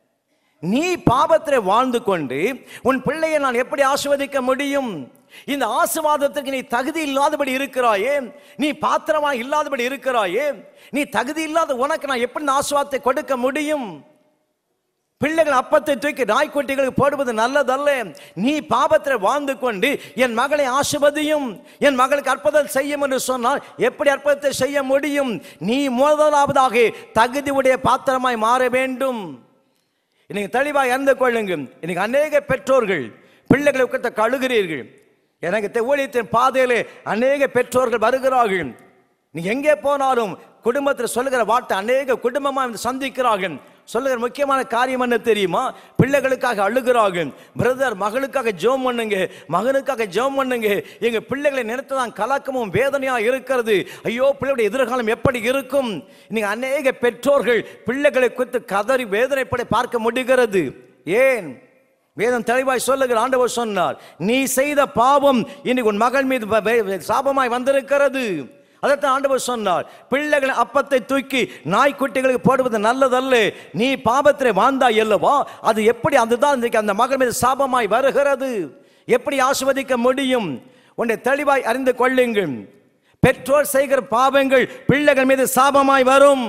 நீ பாவத்தில் வாழ்ந்து கொண்டு உன் பிள்ளையை நான் எப்படி ஆசிர்வதிக்க முடியும் இந்த ஆசீர்வாதத்துக்கு நீ தகுதி இல்லாதபடி இருக்கிறாயே நீ பாத்திரமா இல்லாதபடி இருக்கிறாயே நீ தகுதி இல்லாத உனக்கு நான் எப்படி இந்த ஆசீர்வாதத்தை கொடுக்க முடியும் பிள்ளைகள் அப்பத்தை தூக்கி நாய்க்குட்டிகளுக்கு போடுவது நல்லதல்ல நீ பாவத்தில் வாழ்ந்து கொண்டு என் மகளை ஆசிர்வதியும் என் மகளுக்கு அற்புதம் செய்யும் என்று சொன்னால் எப்படி அற்புதத்தை செய்ய முடியும் நீ முதலாவதாக தகுதி உடைய பாத்திரமாய் மாற வேண்டும் இன்னைக்கு தெளிவாக இறந்து கொள்ளுங்க இன்னைக்கு அநேக பெற்றோர்கள் பிள்ளைகளை உட்கார்ந்து கழுகிறீர்கள் எனக்கு தெ- ஊழியத்தின் பாதையிலே அநேக பெற்றோர்கள் வருகிறார்கள் நீ எங்கே போனாலும் குடும்பத்தில் சொல்லுகிற வார்த்தை அநேக குடும்பமாக வந்து சந்திக்கிறார்கள் சொல்லுகிற முக்கியமான காரியம் என்ன தெரியுமா பிள்ளைகளுக்காக அழுகிறார்கள் பிரதர் மகளுக்காக ஜெபம் பண்ணுங்க மகனுக்காக ஜெபம் பண்ணுங்க எங்க பிள்ளைகளை நினைத்து தான் கலக்கமும் வேதனையா இருக்கிறது ஐயோ பிள்ளையுடைய எதிர்காலம் எப்படி இருக்கும் நீங்க அநேக பெற்றோர்கள் பிள்ளைகளை குறித்து கதறி வேதனைப்பட பார்க்க முடிகிறது ஏன் வேதம் தெளிவாய் சொல்லுகிற ஆண்டவர் சொன்னார் நீ செய்த பாவம் இன்னைக்கு உன் மகள் மீது வ- வே- சாபமாய் வந்திருக்கிறது அதைத்தான் ஆண்டவர் சொன்னார் பிள்ளைகள் அப்பத்தை தூக்கி நாய்க்குட்டிகளுக்கு போடுவது நல்லதல்ல நீ பாவத்திலே வாழ்ந்தாய் அல்லவா அது எப்படி அதுதான் இன்றைக்கு அந்த மகள் மீது சாபமாய் வருகிறது எப்படி ஆசிர்வதிக்க முடியும் உன்னை தெளிவாய் அறிந்து கொள்ளுங்கள் பெற்றோர் செய்கிற பாவங்கள் பிள்ளைகள் மீது சாபமாய் வரும்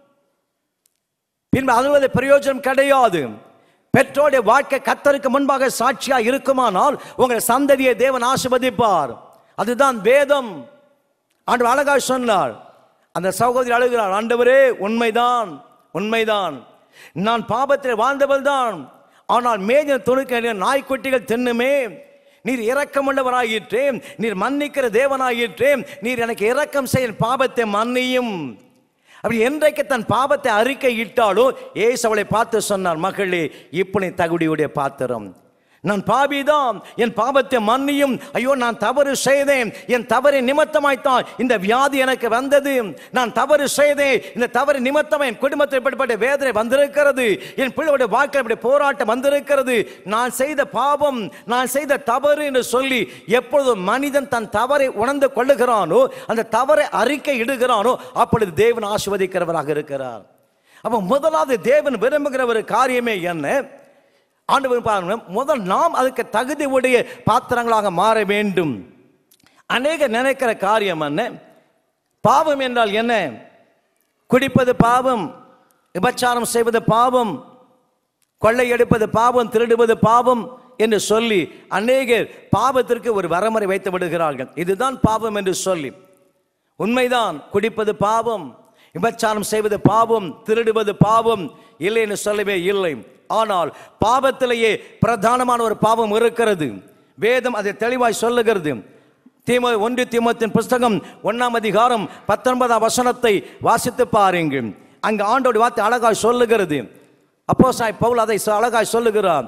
பின்பு அழுவது பிரயோஜனம் கிடையாது பெற்றோருடைய வாழ்க்கை கத்தருக்கு முன்பாக சாட்சியா இருக்குமானால் உங்கள் சந்ததியை தேவன் ஆசிர்வதிப்பார் அதுதான் வேதம் ஆண்டு அழகா சொன்னார் அந்த சகோதரி அழுகிறார் ஆண்டவரே உண்மைதான் உண்மைதான் நான் பாபத்தில் வாழ்ந்தவள் தான் ஆனால் மேஜ துணுக்க நாய்க்குட்டிகள் தின்னுமே நீர் இரக்கமுள்ளவராயிற்றே நீர் மன்னிக்கிற தேவனாயிற்றே நீர் எனக்கு இரக்கம் செய்ய பாபத்தை மன்னியும் அப்படி என்றைக்கு தன் பாவத்தை அறிக்கை இட்டாலோ ஏசு அவளை பார்த்து சொன்னார் மகளே இப்படி தகுதியுடைய பாத்திரம் நான் பாவிதான் என் பாவத்தை மன்னியும் ஐயோ நான் தவறு செய்தேன் என் தவறு நிமித்தமாய்த்தான் இந்த வியாதி எனக்கு வந்தது நான் தவறு செய்தேன் இந்த தவறு நிமித்தமாக என் குடும்பத்தில் இப்படிப்பட்ட வேதனை வந்திருக்கிறது என் பிள்ளையுடைய வாழ்க்கை இப்படி போராட்டம் வந்திருக்கிறது நான் செய்த பாவம் நான் செய்த தவறு என்று சொல்லி எப்பொழுது மனிதன் தன் தவறை உணர்ந்து கொள்ளுகிறானோ அந்த தவறை அறிக்கை இடுகிறானோ அப்பொழுது தேவன் ஆசிர்வதிக்கிறவராக இருக்கிறார் அப்போ முதலாவது தேவன் விரும்புகிற ஒரு காரியமே என்ன ஆண்டவர் பாருங்க முதல் நாம் அதுக்கு தகுதி உடைய பாத்திரங்களாக மாற வேண்டும் அநேக நினைக்கிற காரியம் என்ன பாவம் என்றால் என்ன குடிப்பது பாவம் விபச்சாரம் செய்வது பாவம் கொள்ளையடிப்பது பாவம் திருடுவது பாவம் என்று சொல்லி அநேகர் பாவத்திற்கு ஒரு வரமுறை வைத்து விடுகிறார்கள் இதுதான் பாவம் என்று சொல்லி உண்மைதான் குடிப்பது பாவம் விபச்சாரம் செய்வது பாவம் திருடுவது பாவம் இல்லை என்று சொல்லவே இல்லை ஆனால் பாவத்திலேயே பிரதானமான ஒரு பாவம் இருக்கிறது வேதம் அதை தெளிவாய் சொல்லுகிறது தீம ஒன்று தீமத்தின் புஸ்தகம் ஒன்னாம் அதிகாரம் பத்தொன்பதாம் வசனத்தை வாசித்து பாருங்கள் அங்க ஆண்டோட வார்த்தை அழகாய் சொல்லுகிறது அப்போ சாய் பவுல் அதை சொ- அழகாய் சொல்லுகிறார்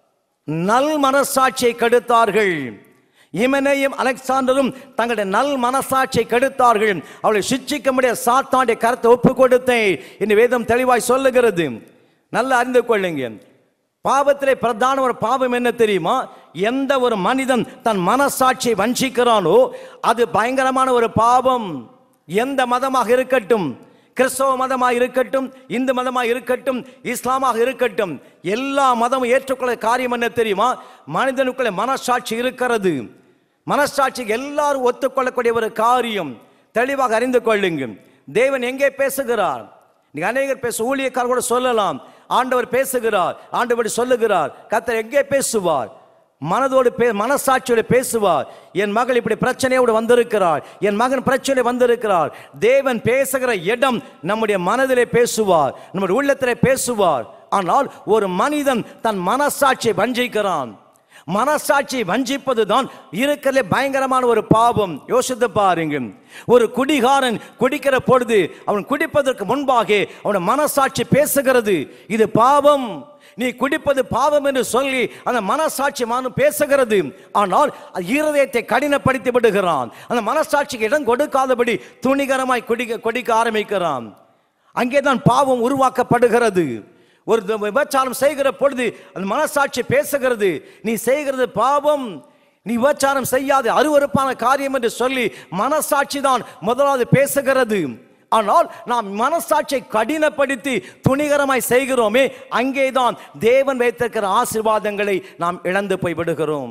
நல் மனசாட்சியை கெடுத்தார்கள் இமனேயும் அலெக்சாண்டரும் தங்களுடைய நல் மனசாட்சியை கெடுத்தார்கள் அவளை சிச்சிக்க முடிய சாத்தாண்டிய கருத்தை ஒப்பு கொடுத்தேன் இந்த வேதம் தெளிவாய் சொல்லுகிறது நல்லா அறிந்து கொள்ளுங்க பாவத்திலே பிரதான ஒரு பாவம் என்ன தெரியுமா எந்த ஒரு மனிதன் தன் மனசாட்சியை வஞ்சிக்கிறானோ அது பயங்கரமான ஒரு பாவம் எந்த மதமாக இருக்கட்டும் கிறிஸ்தவ மதமாக இருக்கட்டும் இந்து மதமாக இருக்கட்டும் இஸ்லாமாக இருக்கட்டும் எல்லா மதமும் ஏற்றுக்கொள்ள காரியம் என்ன தெரியுமா மனிதனுக்குள்ள மனசாட்சி இருக்கிறது மனசாட்சி எல்லாரும் ஒத்துக்கொள்ளக்கூடிய ஒரு காரியம் தெளிவாக அறிந்து கொள்ளுங்க தேவன் எங்கே பேசுகிறார் நீங்க அநேகர் பேச ஊழியக்காரர் கூட சொல்லலாம் ஆண்டவர் பேசுகிறார் ஆண்டவர் சொல்லுகிறார் கர்த்தர் எங்கே பேசுவார் மனதோடு பே மனசாட்சியோடு பேசுவார் என் மகள் இப்படி பிரச்சனையோடு வந்திருக்கிறார் என் மகன் பிரச்சனை வந்திருக்கிறார் தேவன் பேசுகிற இடம் நம்முடைய மனதிலே பேசுவார் நம்முடைய உள்ளத்திலே பேசுவார் ஆனால் ஒரு மனிதன் தன் மனசாட்சியை வஞ்சிக்கிறான் மனசாட்சியை வஞ்சிப்பது தான் இருக்கிறதுல பயங்கரமான ஒரு பாவம் யோசித்து பாருங்க ஒரு குடிகாரன் குடிக்கிற பொழுது அவன் குடிப்பதற்கு முன்பாக அவன் மனசாட்சி பேசுகிறது இது பாவம் நீ குடிப்பது பாவம் என்று சொல்லி அந்த மனசாட்சி மானும் பேசுகிறது ஆனால் அது இருதயத்தை கடினப்படுத்தி விடுகிறான் அந்த மனசாட்சிக்கு இடம் கொடுக்காதபடி துணிகரமாய் குடிக்க குடிக்க ஆரம்பிக்கிறான் அங்கேதான் பாவம் உருவாக்கப்படுகிறது ஒரு த- விபச்சாரம் செய்கிற பொழுது அந்த மனசாட்சி பேசுகிறது நீ செய்கிறது பாவம் நீ விபச்சாரம் செய்யாத அருவருப்பான காரியம் என்று சொல்லி மனசாட்சி தான் முதலாவது பேசுகிறது ஆனால் நாம் மனசாட்சியை கடினப்படுத்தி துணிகரமாய் செய்கிறோமே அங்கேதான் தேவன் வைத்திருக்கிற ஆசீர்வாதங்களை நாம் இழந்து போய் விடுகிறோம்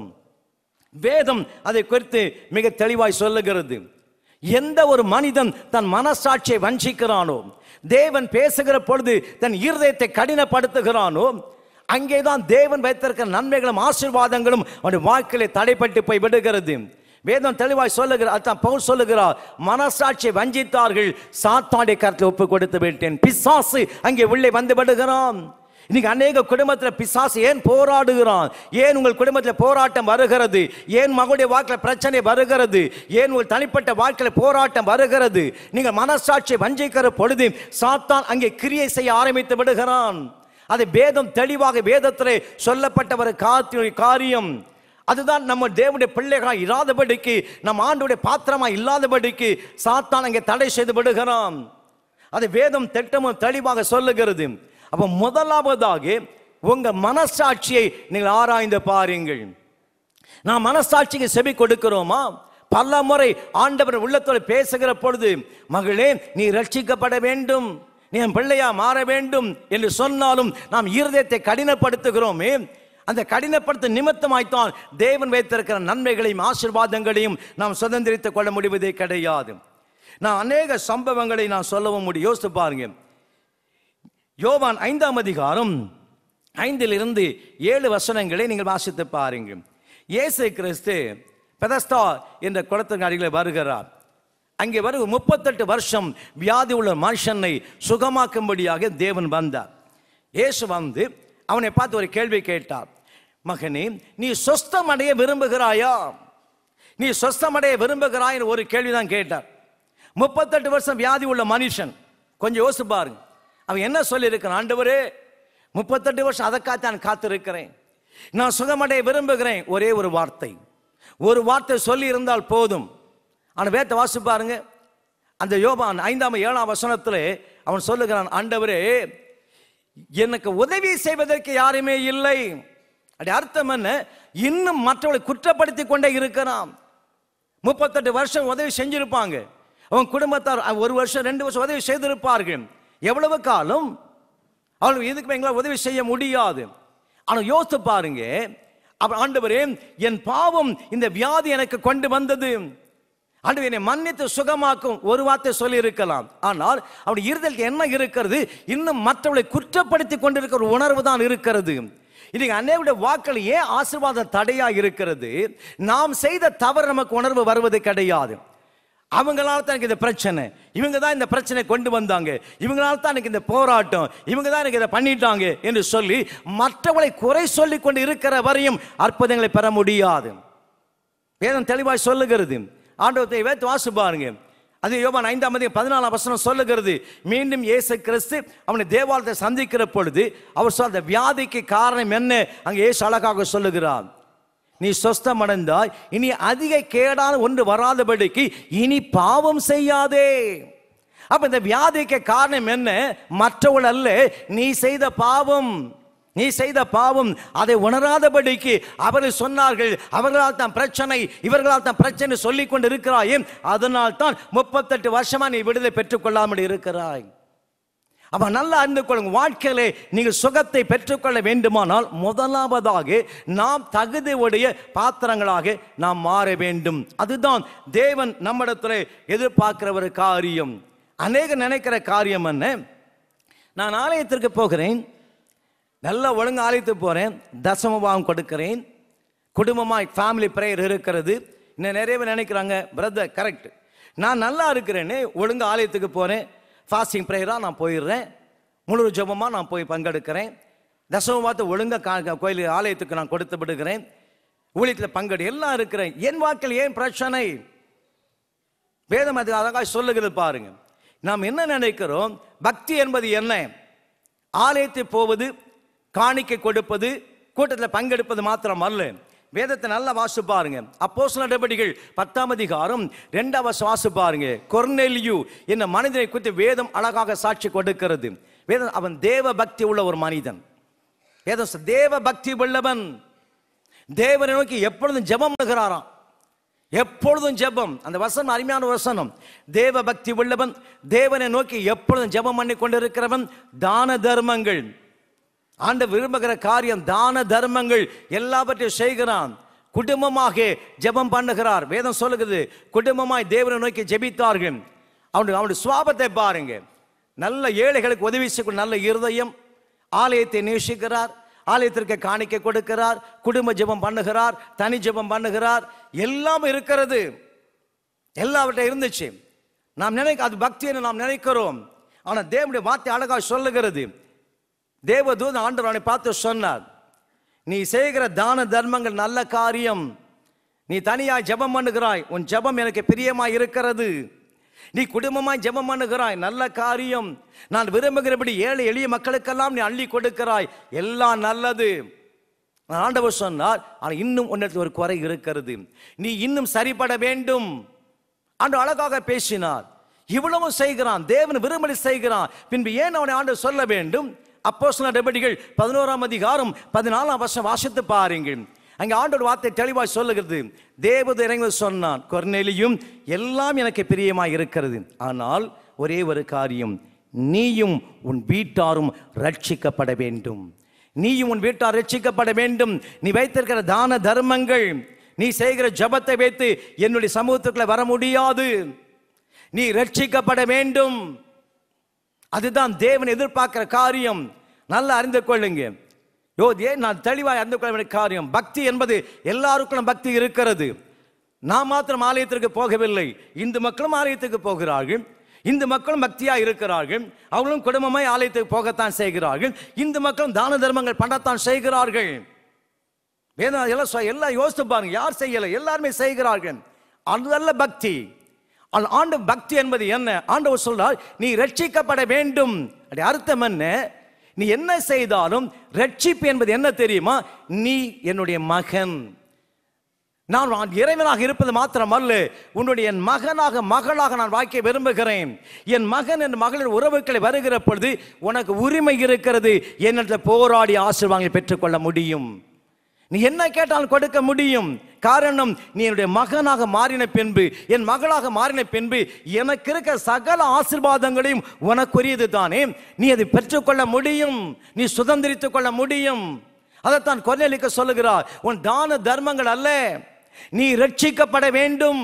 வேதம் அதை குறித்து மிக தெளிவாய் சொல்லுகிறது எந்த ஒரு மனிதன் தன் மனசாட்சியை வஞ்சிக்கிறானோ தேவன் பேசுகிற பொழுது தன் இருதயத்தை கடினப்படுத்துகிறானோ அங்கேதான் தேவன் வைத்திருக்கிற நன்மைகளும் ஆசீர்வாதங்களும் அவனுடைய வாழ்க்கையிலே தடைப்பட்டு போய் விடுகிறது வேதம் தெளிவாய் சொல்லுகிறார் அதான் பவுல் சொல்லுகிறார் மனசாட்சியை வஞ்சித்தார்கள் சாத்தாடைய கருத்தில் ஒப்பு கொடுத்து விட்டேன் பிசாசு அங்கே உள்ளே வந்து விடுகிறான் இன்னைக்கு அநேக குடும்பத்தில் பிசாசு ஏன் போராடுகிறான் ஏன் உங்கள் குடும்பத்தில் போராட்டம் வருகிறது ஏன் மகளுடைய வாழ்க்கையில் பிரச்சனை வருகிறது ஏன் உங்கள் தனிப்பட்ட வாழ்க்கையில் போராட்டம் வருகிறது நீங்கள் மனசாட்சியை வஞ்சிக்கிற பொழுது சாத்தான் அங்கே கிரியை செய்ய ஆரம்பித்து விடுகிறான் அது வேதம் தெளிவாக வேதத்திலே சொல்லப்பட்ட ஒரு காத்திய காரியம் அதுதான் நம்ம தேவனுடைய பிள்ளைகளாக இராதபடிக்கு நம்ம ஆண்டுடைய பாத்திரமா இல்லாதபடிக்கு சாத்தான் அங்கே தடை செய்து விடுகிறான் அது வேதம் திட்டமும் தெளிவாக சொல்லுகிறது அப்ப முதலாவதாக உங்க மனசாட்சியை நீங்கள் ஆராய்ந்து பாருங்கள் நான் மனசாட்சிக்கு செவி கொடுக்கிறோமா பல முறை ஆண்டவர் உள்ளத்தோடு பேசுகிற பொழுது மகளே நீ ரட்சிக்கப்பட வேண்டும் நீ என் பிள்ளையா மாற வேண்டும் என்று சொன்னாலும் நாம் இருதயத்தை கடினப்படுத்துகிறோமே அந்த கடினப்படுத்த நிமித்தமாய்த்தான் தேவன் வைத்திருக்கிற நன்மைகளையும் ஆசீர்வாதங்களையும் நாம் சுதந்திரித்துக் கொள்ள முடிவதே கிடையாது நான் அநேக சம்பவங்களை நான் சொல்லவும் முடியும் யோசித்து பாருங்க யோவான் ஐந்தாம் அதிகாரம் ஐந்திலிருந்து ஏழு வசனங்களை நீங்கள் வாசித்து பாருங்க இயேசு கிறிஸ்து பெதஸ்தா என்ற குளத்தின் அருகில் வருகிறார் அங்கே வரும் முப்பத்தெட்டு வருஷம் வியாதி உள்ள மனுஷனை சுகமாக்கும்படியாக தேவன் வந்தார் இயேசு வந்து அவனை பார்த்து ஒரு கேள்வி கேட்டார் மகனே நீ சொஸ்தம் அடைய விரும்புகிறாயா நீ சொஸ்தமடைய விரும்புகிறாய் ஒரு கேள்விதான் கேட்டார் முப்பத்தெட்டு வருஷம் வியாதி உள்ள மனுஷன் கொஞ்சம் யோசிச்சு பாருங்க அவன் என்ன சொல்லியிருக்கிறான் ஆண்டவரே முப்பத்தெட்டு வருஷம் அதற்காக நான் காத்திருக்கிறேன் நான் சுகமடைய விரும்புகிறேன் ஒரே ஒரு வார்த்தை ஒரு வார்த்தை சொல்லி இருந்தால் போதும் ஆனால் வேத்த வாசி பாருங்க அந்த யோபான் ஐந்தாம் ஏழாம் வசனத்தில் அவன் சொல்லுகிறான் ஆண்டவரே எனக்கு உதவி செய்வதற்கு யாருமே இல்லை அப்படி அர்த்தம் என்ன இன்னும் மற்றவர்களை குற்றப்படுத்தி கொண்டே இருக்கிறான் முப்பத்தெட்டு வருஷம் உதவி செஞ்சிருப்பாங்க அவன் குடும்பத்தார் ஒரு வருஷம் ரெண்டு வருஷம் உதவி செய்திருப்பார்கள் எவ்வளவு காலம் அவளுக்கு இதுக்கு எங்களால் உதவி செய்ய முடியாது ஆனா யோசித்து பாருங்க அப்ப ஆண்டவரே என் பாவம் இந்த வியாதி எனக்கு கொண்டு வந்தது ஆண்டவர் என்னை மன்னித்து சுகமாக்கும் ஒரு வார்த்தை சொல்லி இருக்கலாம் ஆனால் அவருடைய இருதயத்தில் என்ன இருக்கிறது இன்னும் மற்றவர்களை குற்றப்படுத்தி கொண்டிருக்கிற ஒரு உணர்வு தான் இருக்கிறது இன்னைக்கு அன்னையுடைய வாக்கள் ஏன் ஆசீர்வாதம் தடையா இருக்கிறது நாம் செய்த தவறு நமக்கு உணர்வு வருவது கிடையாது அவங்களால தான் எனக்கு இந்த பிரச்சனை இவங்க தான் இந்த பிரச்சனை கொண்டு வந்தாங்க இவங்களால தான் எனக்கு இந்த போராட்டம் இவங்க தான் எனக்கு இதை பண்ணிட்டாங்க என்று சொல்லி மற்றவர்களை குறை சொல்லி கொண்டு இருக்கிற வரையும் அற்புதங்களை பெற முடியாது வேதம் தெளிவாய் சொல்லுகிறது ஆண்டவத்தை வேத்து வாசு பாருங்க அது யோவான் ஐந்தாம் அதிகம் பதினாலாம் வசனம் சொல்லுகிறது மீண்டும் இயேசு கிறிஸ்து அவனை தேவாலயத்தை சந்திக்கிற பொழுது அவர் சொல் அந்த வியாதிக்கு காரணம் என்ன அங்கே இயேசு அழகாக சொல்லுகிறார் நீ சொஸ்தம் அடைந்தாய் இனி அதிக கேடான ஒன்று வராதபடிக்கு இனி பாவம் செய்யாதே அப்ப இந்த வியாதிக்கு காரணம் என்ன மற்றவள் அல்ல நீ செய்த பாவம் நீ செய்த பாவம் அதை உணராதபடிக்கு அவர்கள் சொன்னார்கள் அவர்களால் தான் பிரச்சனை இவர்களால் தான் பிரச்சனை சொல்லிக் கொண்டு இருக்கிறாயே அதனால் தான் முப்பத்தெட்டு வருஷமா நீ விடுதலை பெற்றுக்கொள்ளாமல் இருக்கிறாய் அப்ப நல்லா அறிந்து கொள்ளுங்க வாழ்க்கையிலே நீங்கள் சுகத்தை பெற்றுக்கொள்ள வேண்டுமானால் முதலாவதாக நாம் தகுதியுடைய பாத்திரங்களாக நாம் மாற வேண்டும் அதுதான் தேவன் நம்மிடத்தில் எதிர்பார்க்கிற ஒரு காரியம் அநேக நினைக்கிற காரியம் என்ன நான் ஆலயத்திற்கு போகிறேன் நல்ல ஒழுங்கு ஆலயத்துக்கு போகிறேன் தசமபாவம் கொடுக்கிறேன் குடும்பமாய் ஃபேமிலி ப்ரேயர் இருக்கிறது இன்னும் நிறைய பேர் நினைக்கிறாங்க பிரதர் கரெக்ட் நான் நல்லா இருக்கிறேன்னு ஒழுங்கு ஆலயத்துக்கு போகிறேன் ஃபாஸ்டிங் ப்ரேயராக நான் போயிடுறேன் முழு ஜெபமாக நான் போய் பங்கெடுக்கிறேன் தசமபாவத்தை ஒழுங்காக கோயில் ஆலயத்துக்கு நான் கொடுத்து விடுகிறேன் ஊழியத்தில் பங்கெடு எல்லாம் இருக்கிறேன் என் வாழ்க்கையில் ஏன் பிரச்சனை வேதம் அது அழகாக சொல்லுகிறது பாருங்க நாம் என்ன நினைக்கிறோம் பக்தி என்பது என்ன ஆலயத்தை போவது காணிக்கை கொடுப்பது கூட்டத்தில் பங்கெடுப்பது மாத்திரம் அல்ல வேதத்தை நல்லா வாசி பாருங்க அப்போ நடவடிக்கைகள் பத்தாம் அதிகாரம் ரெண்டாம் வருஷம் வாசி பாருங்க கொர்னெலியு என்ன மனிதனை குறித்து வேதம் அழகாக சாட்சி கொடுக்கிறது வேதம் அவன் தேவ பக்தி உள்ள ஒரு மனிதன் வேதம் சொ- தேவ பக்தி உள்ளவன் தேவனை நோக்கி எப்பொழுதும் ஜெபம் பண்ணுகிறாராம் எப்பொழுதும் ஜெபம் அந்த வசனம் அருமையான வசனம் தேவ பக்தி உள்ளவன் தேவனை நோக்கி எப்பொழுதும் ஜெபம் பண்ணி கொண்டிருக்கிறவன் தான தர்மங்கள் ஆண்டு விரும்புகிற காரியம் தான தர்மங்கள் எல்லாவற்றையும் செய்கிறான் குடும்பமாக ஜெபம் பண்ணுகிறார் வேதம் சொல்லுகிறது குடும்பமாய் தேவனை நோக்கி ஜெபித்தார்கள் அவனுடைய அவனுடைய சுவாபத்தை பாருங்க நல்ல ஏழைகளுக்கு உதவி செய்யக்கூடிய நல்ல இருதயம் ஆலயத்தை நேசிக்கிறார் ஆலயத்திற்கு காணிக்கை கொடுக்கிறார் குடும்ப ஜெபம் பண்ணுகிறார் தனி ஜெபம் பண்ணுகிறார் எல்லாம் இருக்கிறது எல்லாவற்றையும் இருந்துச்சு நாம் நினைக்க அது பக்தின்னு நாம் நினைக்கிறோம் ஆனால் தேவனுடைய வார்த்தை அழகாக சொல்லுகிறது தேவதூதன் ஆண்டவர் அவனை பார்த்து சொன்னார் நீ செய்கிற தான தர்மங்கள் நல்ல காரியம் நீ தனியாய் ஜெபம் பண்ணுகிறாய் உன் ஜெபம் எனக்கு பிரியமாய் இருக்கிறது நீ குடும்பமாய் ஜெபம் பண்ணுகிறாய் நல்ல காரியம் நான் விரும்புகிறபடி ஏழை எளிய மக்களுக்கெல்லாம் நீ அள்ளி கொடுக்கிறாய் எல்லாம் நல்லது ஆண்டவர் சொன்னார் ஆனால் இன்னும் உன்னிடத்தில் ஒரு குறை இருக்கிறது நீ இன்னும் சரிபட வேண்டும் ஆண்டு அழகாக பேசினார் இவ்வளவு செய்கிறான் தேவன் விரும்படி செய்கிறான் பின்பு ஏன் அவனை ஆண்டு சொல்ல வேண்டும் அப்போ சில நடவடிக்கைகள் பதினோராம் அதிகாரம் பதினாலாம் வருஷம் வாசித்து பாருங்கள் அங்கே ஆண்டோட வார்த்தை தெளிவாய் சொல்லுகிறது தேவது இறங்கி சொன்னான் கொர்நேலியும் எல்லாம் எனக்கு பிரியமாய் இருக்கிறது ஆனால் ஒரே ஒரு காரியம் நீயும் உன் வீட்டாரும் ரட்சிக்கப்பட வேண்டும் நீயும் உன் வீட்டார் ரட்சிக்கப்பட வேண்டும் நீ வைத்திருக்கிற தான தர்மங்கள் நீ செய்கிற ஜெபத்தை வைத்து என்னுடைய சமூகத்துக்குள்ள வர முடியாது நீ ரட்சிக்கப்பட வேண்டும் அதுதான் தேவன் எதிர்பார்க்கிற காரியம் நல்லா அறிந்து கொள்ளுங்க யோ ஏன் நான் தெளிவாக அறிந்து கொள்ள வேண்டிய காரியம் பக்தி என்பது எல்லாருக்கும் பக்தி இருக்கிறது நான் மாத்திரம் ஆலயத்திற்கு போகவில்லை இந்து மக்களும் ஆலயத்துக்கு போகிறார்கள் இந்து மக்களும் பக்தியா இருக்கிறார்கள் அவங்களும் குடும்பமாய் ஆலயத்துக்கு போகத்தான் செய்கிறார்கள் இந்து மக்களும் தான தர்மங்கள் பண்ணத்தான் செய்கிறார்கள் வேதம் எல்லாம் சொ- எல்லாம் யோசித்து பாருங்க யார் செய்யலை எல்லாருமே செய்கிறார்கள் அதுதல்ல பக்தி ஆனால் ஆண்டு பக்தி என்பது என்ன ஆண்டவர் சொல்றார் நீ ரட்சிக்கப்பட வேண்டும் அப்படி அர்த்தம் என்ன நீ என்ன செய்தாலும் ரட்சிப்பு என்பது என்ன தெரியுமா நீ என்னுடைய மகன் நான் நான் இறைவனாக இருப்பது மாத்திரமல்ல உன்னுடைய என் மகனாக மகளாக நான் வாய்க்க விரும்புகிறேன் என் மகன் என் மகளின் உறவுகளை வருகிற பொழுது உனக்கு உரிமை இருக்கிறது என்னிடத்தில் போராடி ஆசீர்வாதங்களை பெற்றுக்கொள்ள முடியும் நீ என்ன கேட்டாலும் கொடுக்க முடியும் காரணம் நீ என்னுடைய மகனாக மாறின பின்பு என் மகளாக மாறின பின்பு எனக்கு இருக்க சகல ஆசீர்வாதங்களையும் உனக்குரியது தானே நீ அதை பெற்றுக்கொள்ள முடியும் நீ சுதந்திரித்துக் கொள்ள முடியும் அதைத்தான் கொர்நேலிக்கு சொல்லுகிறார் உன் தான தர்மங்கள் அல்ல நீ ரட்சிக்கப்பட வேண்டும்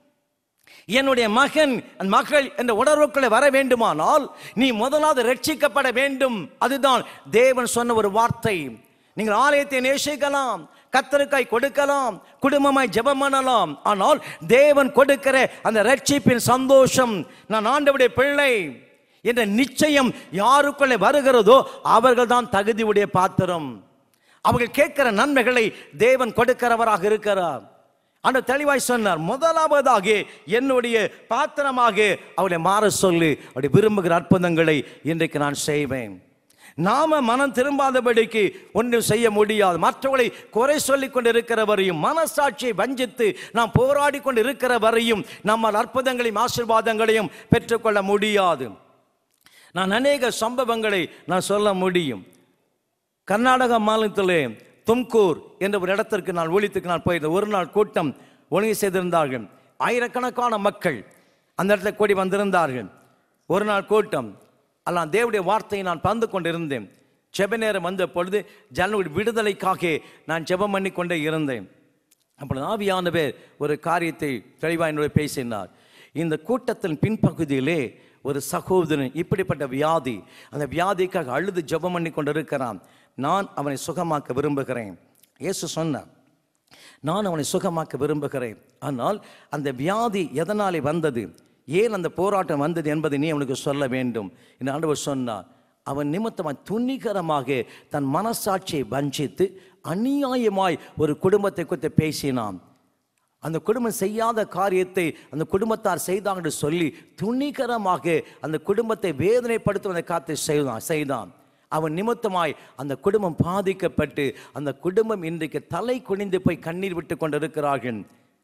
என்னுடைய மகன் அந்த மகள் என்ற உணர்வுக்குள்ளே வர வேண்டுமானால் நீ முதலாவது ரட்சிக்கப்பட வேண்டும் அதுதான் தேவன் சொன்ன ஒரு வார்த்தை நீங்கள் ஆலயத்தை நேசிக்கலாம் கத்தருக்காய் கொடுக்கலாம் குடும்பமாய் ஜெபம் பண்ணலாம் ஆனால் தேவன் கொடுக்கிற அந்த ரட்சிப்பின் சந்தோஷம் நான் ஆண்டவுடைய பிள்ளை என்ற நிச்சயம் யாருக்குள்ளே வருகிறதோ அவர்கள் தான் தகுதியுடைய பாத்திரம் அவர்கள் கேட்கிற நன்மைகளை தேவன் கொடுக்கிறவராக இருக்கிறார் அந்த தெளிவாய் சொன்னார் முதலாவதாக என்னுடைய பாத்திரமாக அவளை மாற சொல்லி அப்படி விரும்புகிற அற்புதங்களை இன்றைக்கு நான் செய்வேன் நாம மனம் திரும்பாதபடிக்கு ஒன்றும் செய்ய முடியாது மற்றவர்களை குறை சொல்லி கொண்டு இருக்கிற வரையும் மனசாட்சியை வஞ்சித்து நாம் போராடி கொண்டு இருக்கிற வரையும் நம்ம அற்புதங்களையும் ஆசீர்வாதங்களையும் பெற்றுக்கொள்ள முடியாது நான் அநேக சம்பவங்களை நான் சொல்ல முடியும் கர்நாடக மாநிலத்திலே தும்கூர் என்ற ஒரு இடத்திற்கு நான் ஒழித்துக்கு நான் போயிருந்தேன் ஒரு நாள் கூட்டம் ஒழுங்கு செய்திருந்தார்கள் ஆயிரக்கணக்கான மக்கள் அந்த இடத்துல கூடி வந்திருந்தார்கள் ஒரு நாள் கூட்டம் அல்ல தேவனுடைய வார்த்தையை நான் பந்து கொண்டிருந்தேன் ஜெப நேரம் வந்த பொழுது ஜனங்களுடைய விடுதலைக்காக நான் ஜெபம் பண்ணி கொண்டே இருந்தேன் அப்பொழுது ஆவியானவர் ஒரு காரியத்தை தெளிவாக என்னோட பேசினார் இந்த கூட்டத்தின் பின்பகுதியிலே ஒரு சகோதரன் இப்படிப்பட்ட வியாதி அந்த வியாதிக்காக அழுது ஜெபம் பண்ணி கொண்டிருக்கிறான் நான் அவனை சுகமாக்க விரும்புகிறேன் இயேசு சொன்னார் நான் அவனை சுகமாக்க விரும்புகிறேன் ஆனால் அந்த வியாதி எதனாலே வந்தது ஏன் அந்த போராட்டம் வந்தது என்பதை நீ அவனுக்கு சொல்ல வேண்டும் என்று ஆண்டவர் சொன்னார் அவன் நிமித்தமாய் துணிகரமாக தன் மனசாட்சியை வஞ்சித்து அநியாயமாய் ஒரு குடும்பத்தை குறித்து பேசினான் அந்த குடும்பம் செய்யாத காரியத்தை அந்த குடும்பத்தார் செய்தாங்க என்று சொல்லி துணிகரமாக அந்த குடும்பத்தை வேதனைப்படுத்துவதை காத்து செய்தான் செய்தான் அவன் நிமித்தமாய் அந்த குடும்பம் பாதிக்கப்பட்டு அந்த குடும்பம் இன்றைக்கு தலை குனிந்து போய் கண்ணீர் விட்டு கொண்டிருக்கிறார்கள்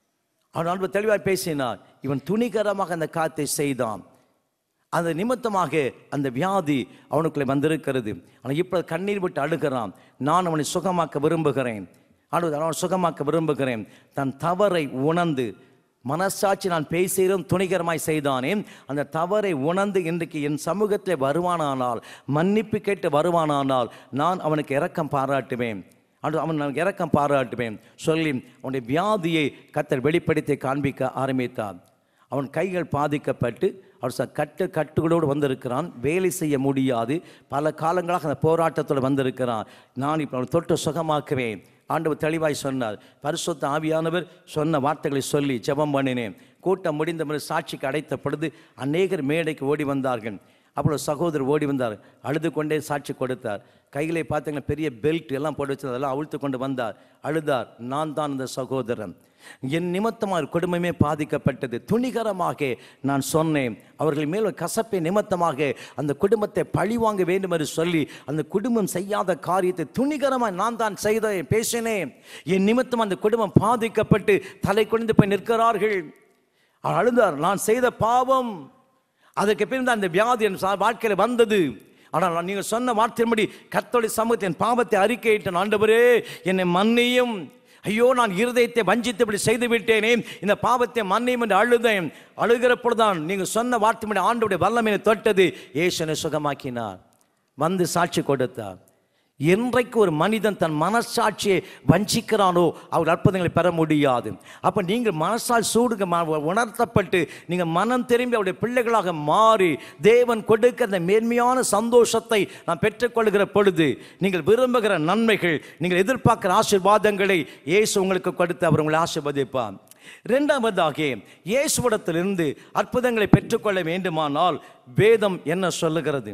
அவன் அன்பு தெளிவாய் பேசினார் இவன் துணிகரமாக அந்த காத்தை செய்தான் அந்த நிமித்தமாக அந்த வியாதி அவனுக்குள்ளே வந்திருக்கிறது அவன் இப்போ கண்ணீர் விட்டு அழுகிறான் நான் அவனை சுகமாக்க விரும்புகிறேன் ஆண்டவர் அவனை சுகமாக்க விரும்புகிறேன் தன் தவறை உணர்ந்து மனசாட்சி நான் பேசுகிறோம் துணிகரமாய் செய்தானே அந்த தவறை உணர்ந்து இன்றைக்கு என் சமூகத்தில் வருவானானால் மன்னிப்பு கேட்டு வருவானானால் நான் அவனுக்கு இரக்கம் பாராட்டுவேன் அன்று அவன் நான் இரக்கம் பாராட்டுவேன் சொல்லி அவனுடைய வியாதியை கத்தர் வெளிப்படுத்தி காண்பிக்க ஆரம்பித்தான் அவன் கைகள் பாதிக்கப்பட்டு அவர் ச கட்டு கட்டுகளோடு வந்திருக்கிறான் வேலை செய்ய முடியாது பல காலங்களாக அந்த போராட்டத்தோடு வந்திருக்கிறான் நான் இப்போ அவனை தொட்டு சுகமாக்குவேன் ஆண்டவர் தெளிவாய் சொன்னார் பரிசுத்த ஆவியானவர் சொன்ன வார்த்தைகளை சொல்லி ஜெபம் பண்ணினேன் கூட்டம் முடிந்த பிறகு சாட்சிக்கு அடைத்த பொழுது அநேகர் மேடைக்கு ஓடி வந்தார்கள் அப்புறம் சகோதரர் ஓடி வந்தார் அழுது கொண்டே சாட்சி கொடுத்தார் கையிலே பார்த்தீங்கன்னா பெரிய பெல்ட் எல்லாம் போட்டு வச்சு அதெல்லாம் அவிழ்த்து கொண்டு வந்தார் அழுதார் நான் தான் அந்த சகோதரன் என் நிமித்தமாக ஒரு குடும்பமே பாதிக்கப்பட்டது துணிகரமாக நான் சொன்னேன் அவர்கள் மேல் ஒரு கசப்பை நிமித்தமாக அந்த குடும்பத்தை பழிவாங்க வேண்டும் என்று சொல்லி அந்த குடும்பம் செய்யாத காரியத்தை துணிகரமாக நான் தான் செய்த பேசினேன் என் நிமித்தம் அந்த குடும்பம் பாதிக்கப்பட்டு தலை குனிந்து போய் நிற்கிறார்கள் அவர் அழுதார் நான் செய்த பாவம் அதுக்கு பின் அந்த வியாதி என் சா- வாழ்க்கையில் வந்தது ஆனால் நான் நீங்கள் சொன்ன வார்த்தையின்படி கத்தோடைய சமூகத்தை என் பாவத்தை அறிக்கையிட்டேன் ஆண்டவரே என்னை மன்னியும் ஐயோ நான் இருதயத்தை வஞ்சித்து இப்படி செய்து விட்டேனே இந்த பாவத்தை மன்னியும் என்று அழுதேன் அழுகிற பொழுதுதான் நீங்கள் சொன்ன வார்த்தையின்படி ஆண்டவுடைய வல்லமையை தொட்டது ஏசனை சுகமாக்கினார் வந்து சாட்சி கொடுத்தார் என்றைக்கு ஒரு மனிதன் தன் மனசாட்சியை வஞ்சிக்கிறானோ அவர் அற்புதங்களை பெற முடியாது அப்போ நீங்கள் மனசால் சூடுக ம- உணர்த்தப்பட்டு நீங்கள் மனம் திரும்பி அவருடைய பிள்ளைகளாக மாறி தேவன் கொடுக்க அந்த மேன்மையான சந்தோஷத்தை நான் பெற்றுக்கொள்கிற பொழுது நீங்கள் விரும்புகிற நன்மைகள் நீங்கள் எதிர்பார்க்கிற ஆசீர்வாதங்களை இயேசு உங்களுக்கு கொடுத்து அவர் உங்களை ஆசீர்வதிப்பார் இரண்டாவதாக இயேசுவிடத்திலிருந்து அற்புதங்களை பெற்றுக்கொள்ள வேண்டுமானால் வேதம் என்ன சொல்லுகிறது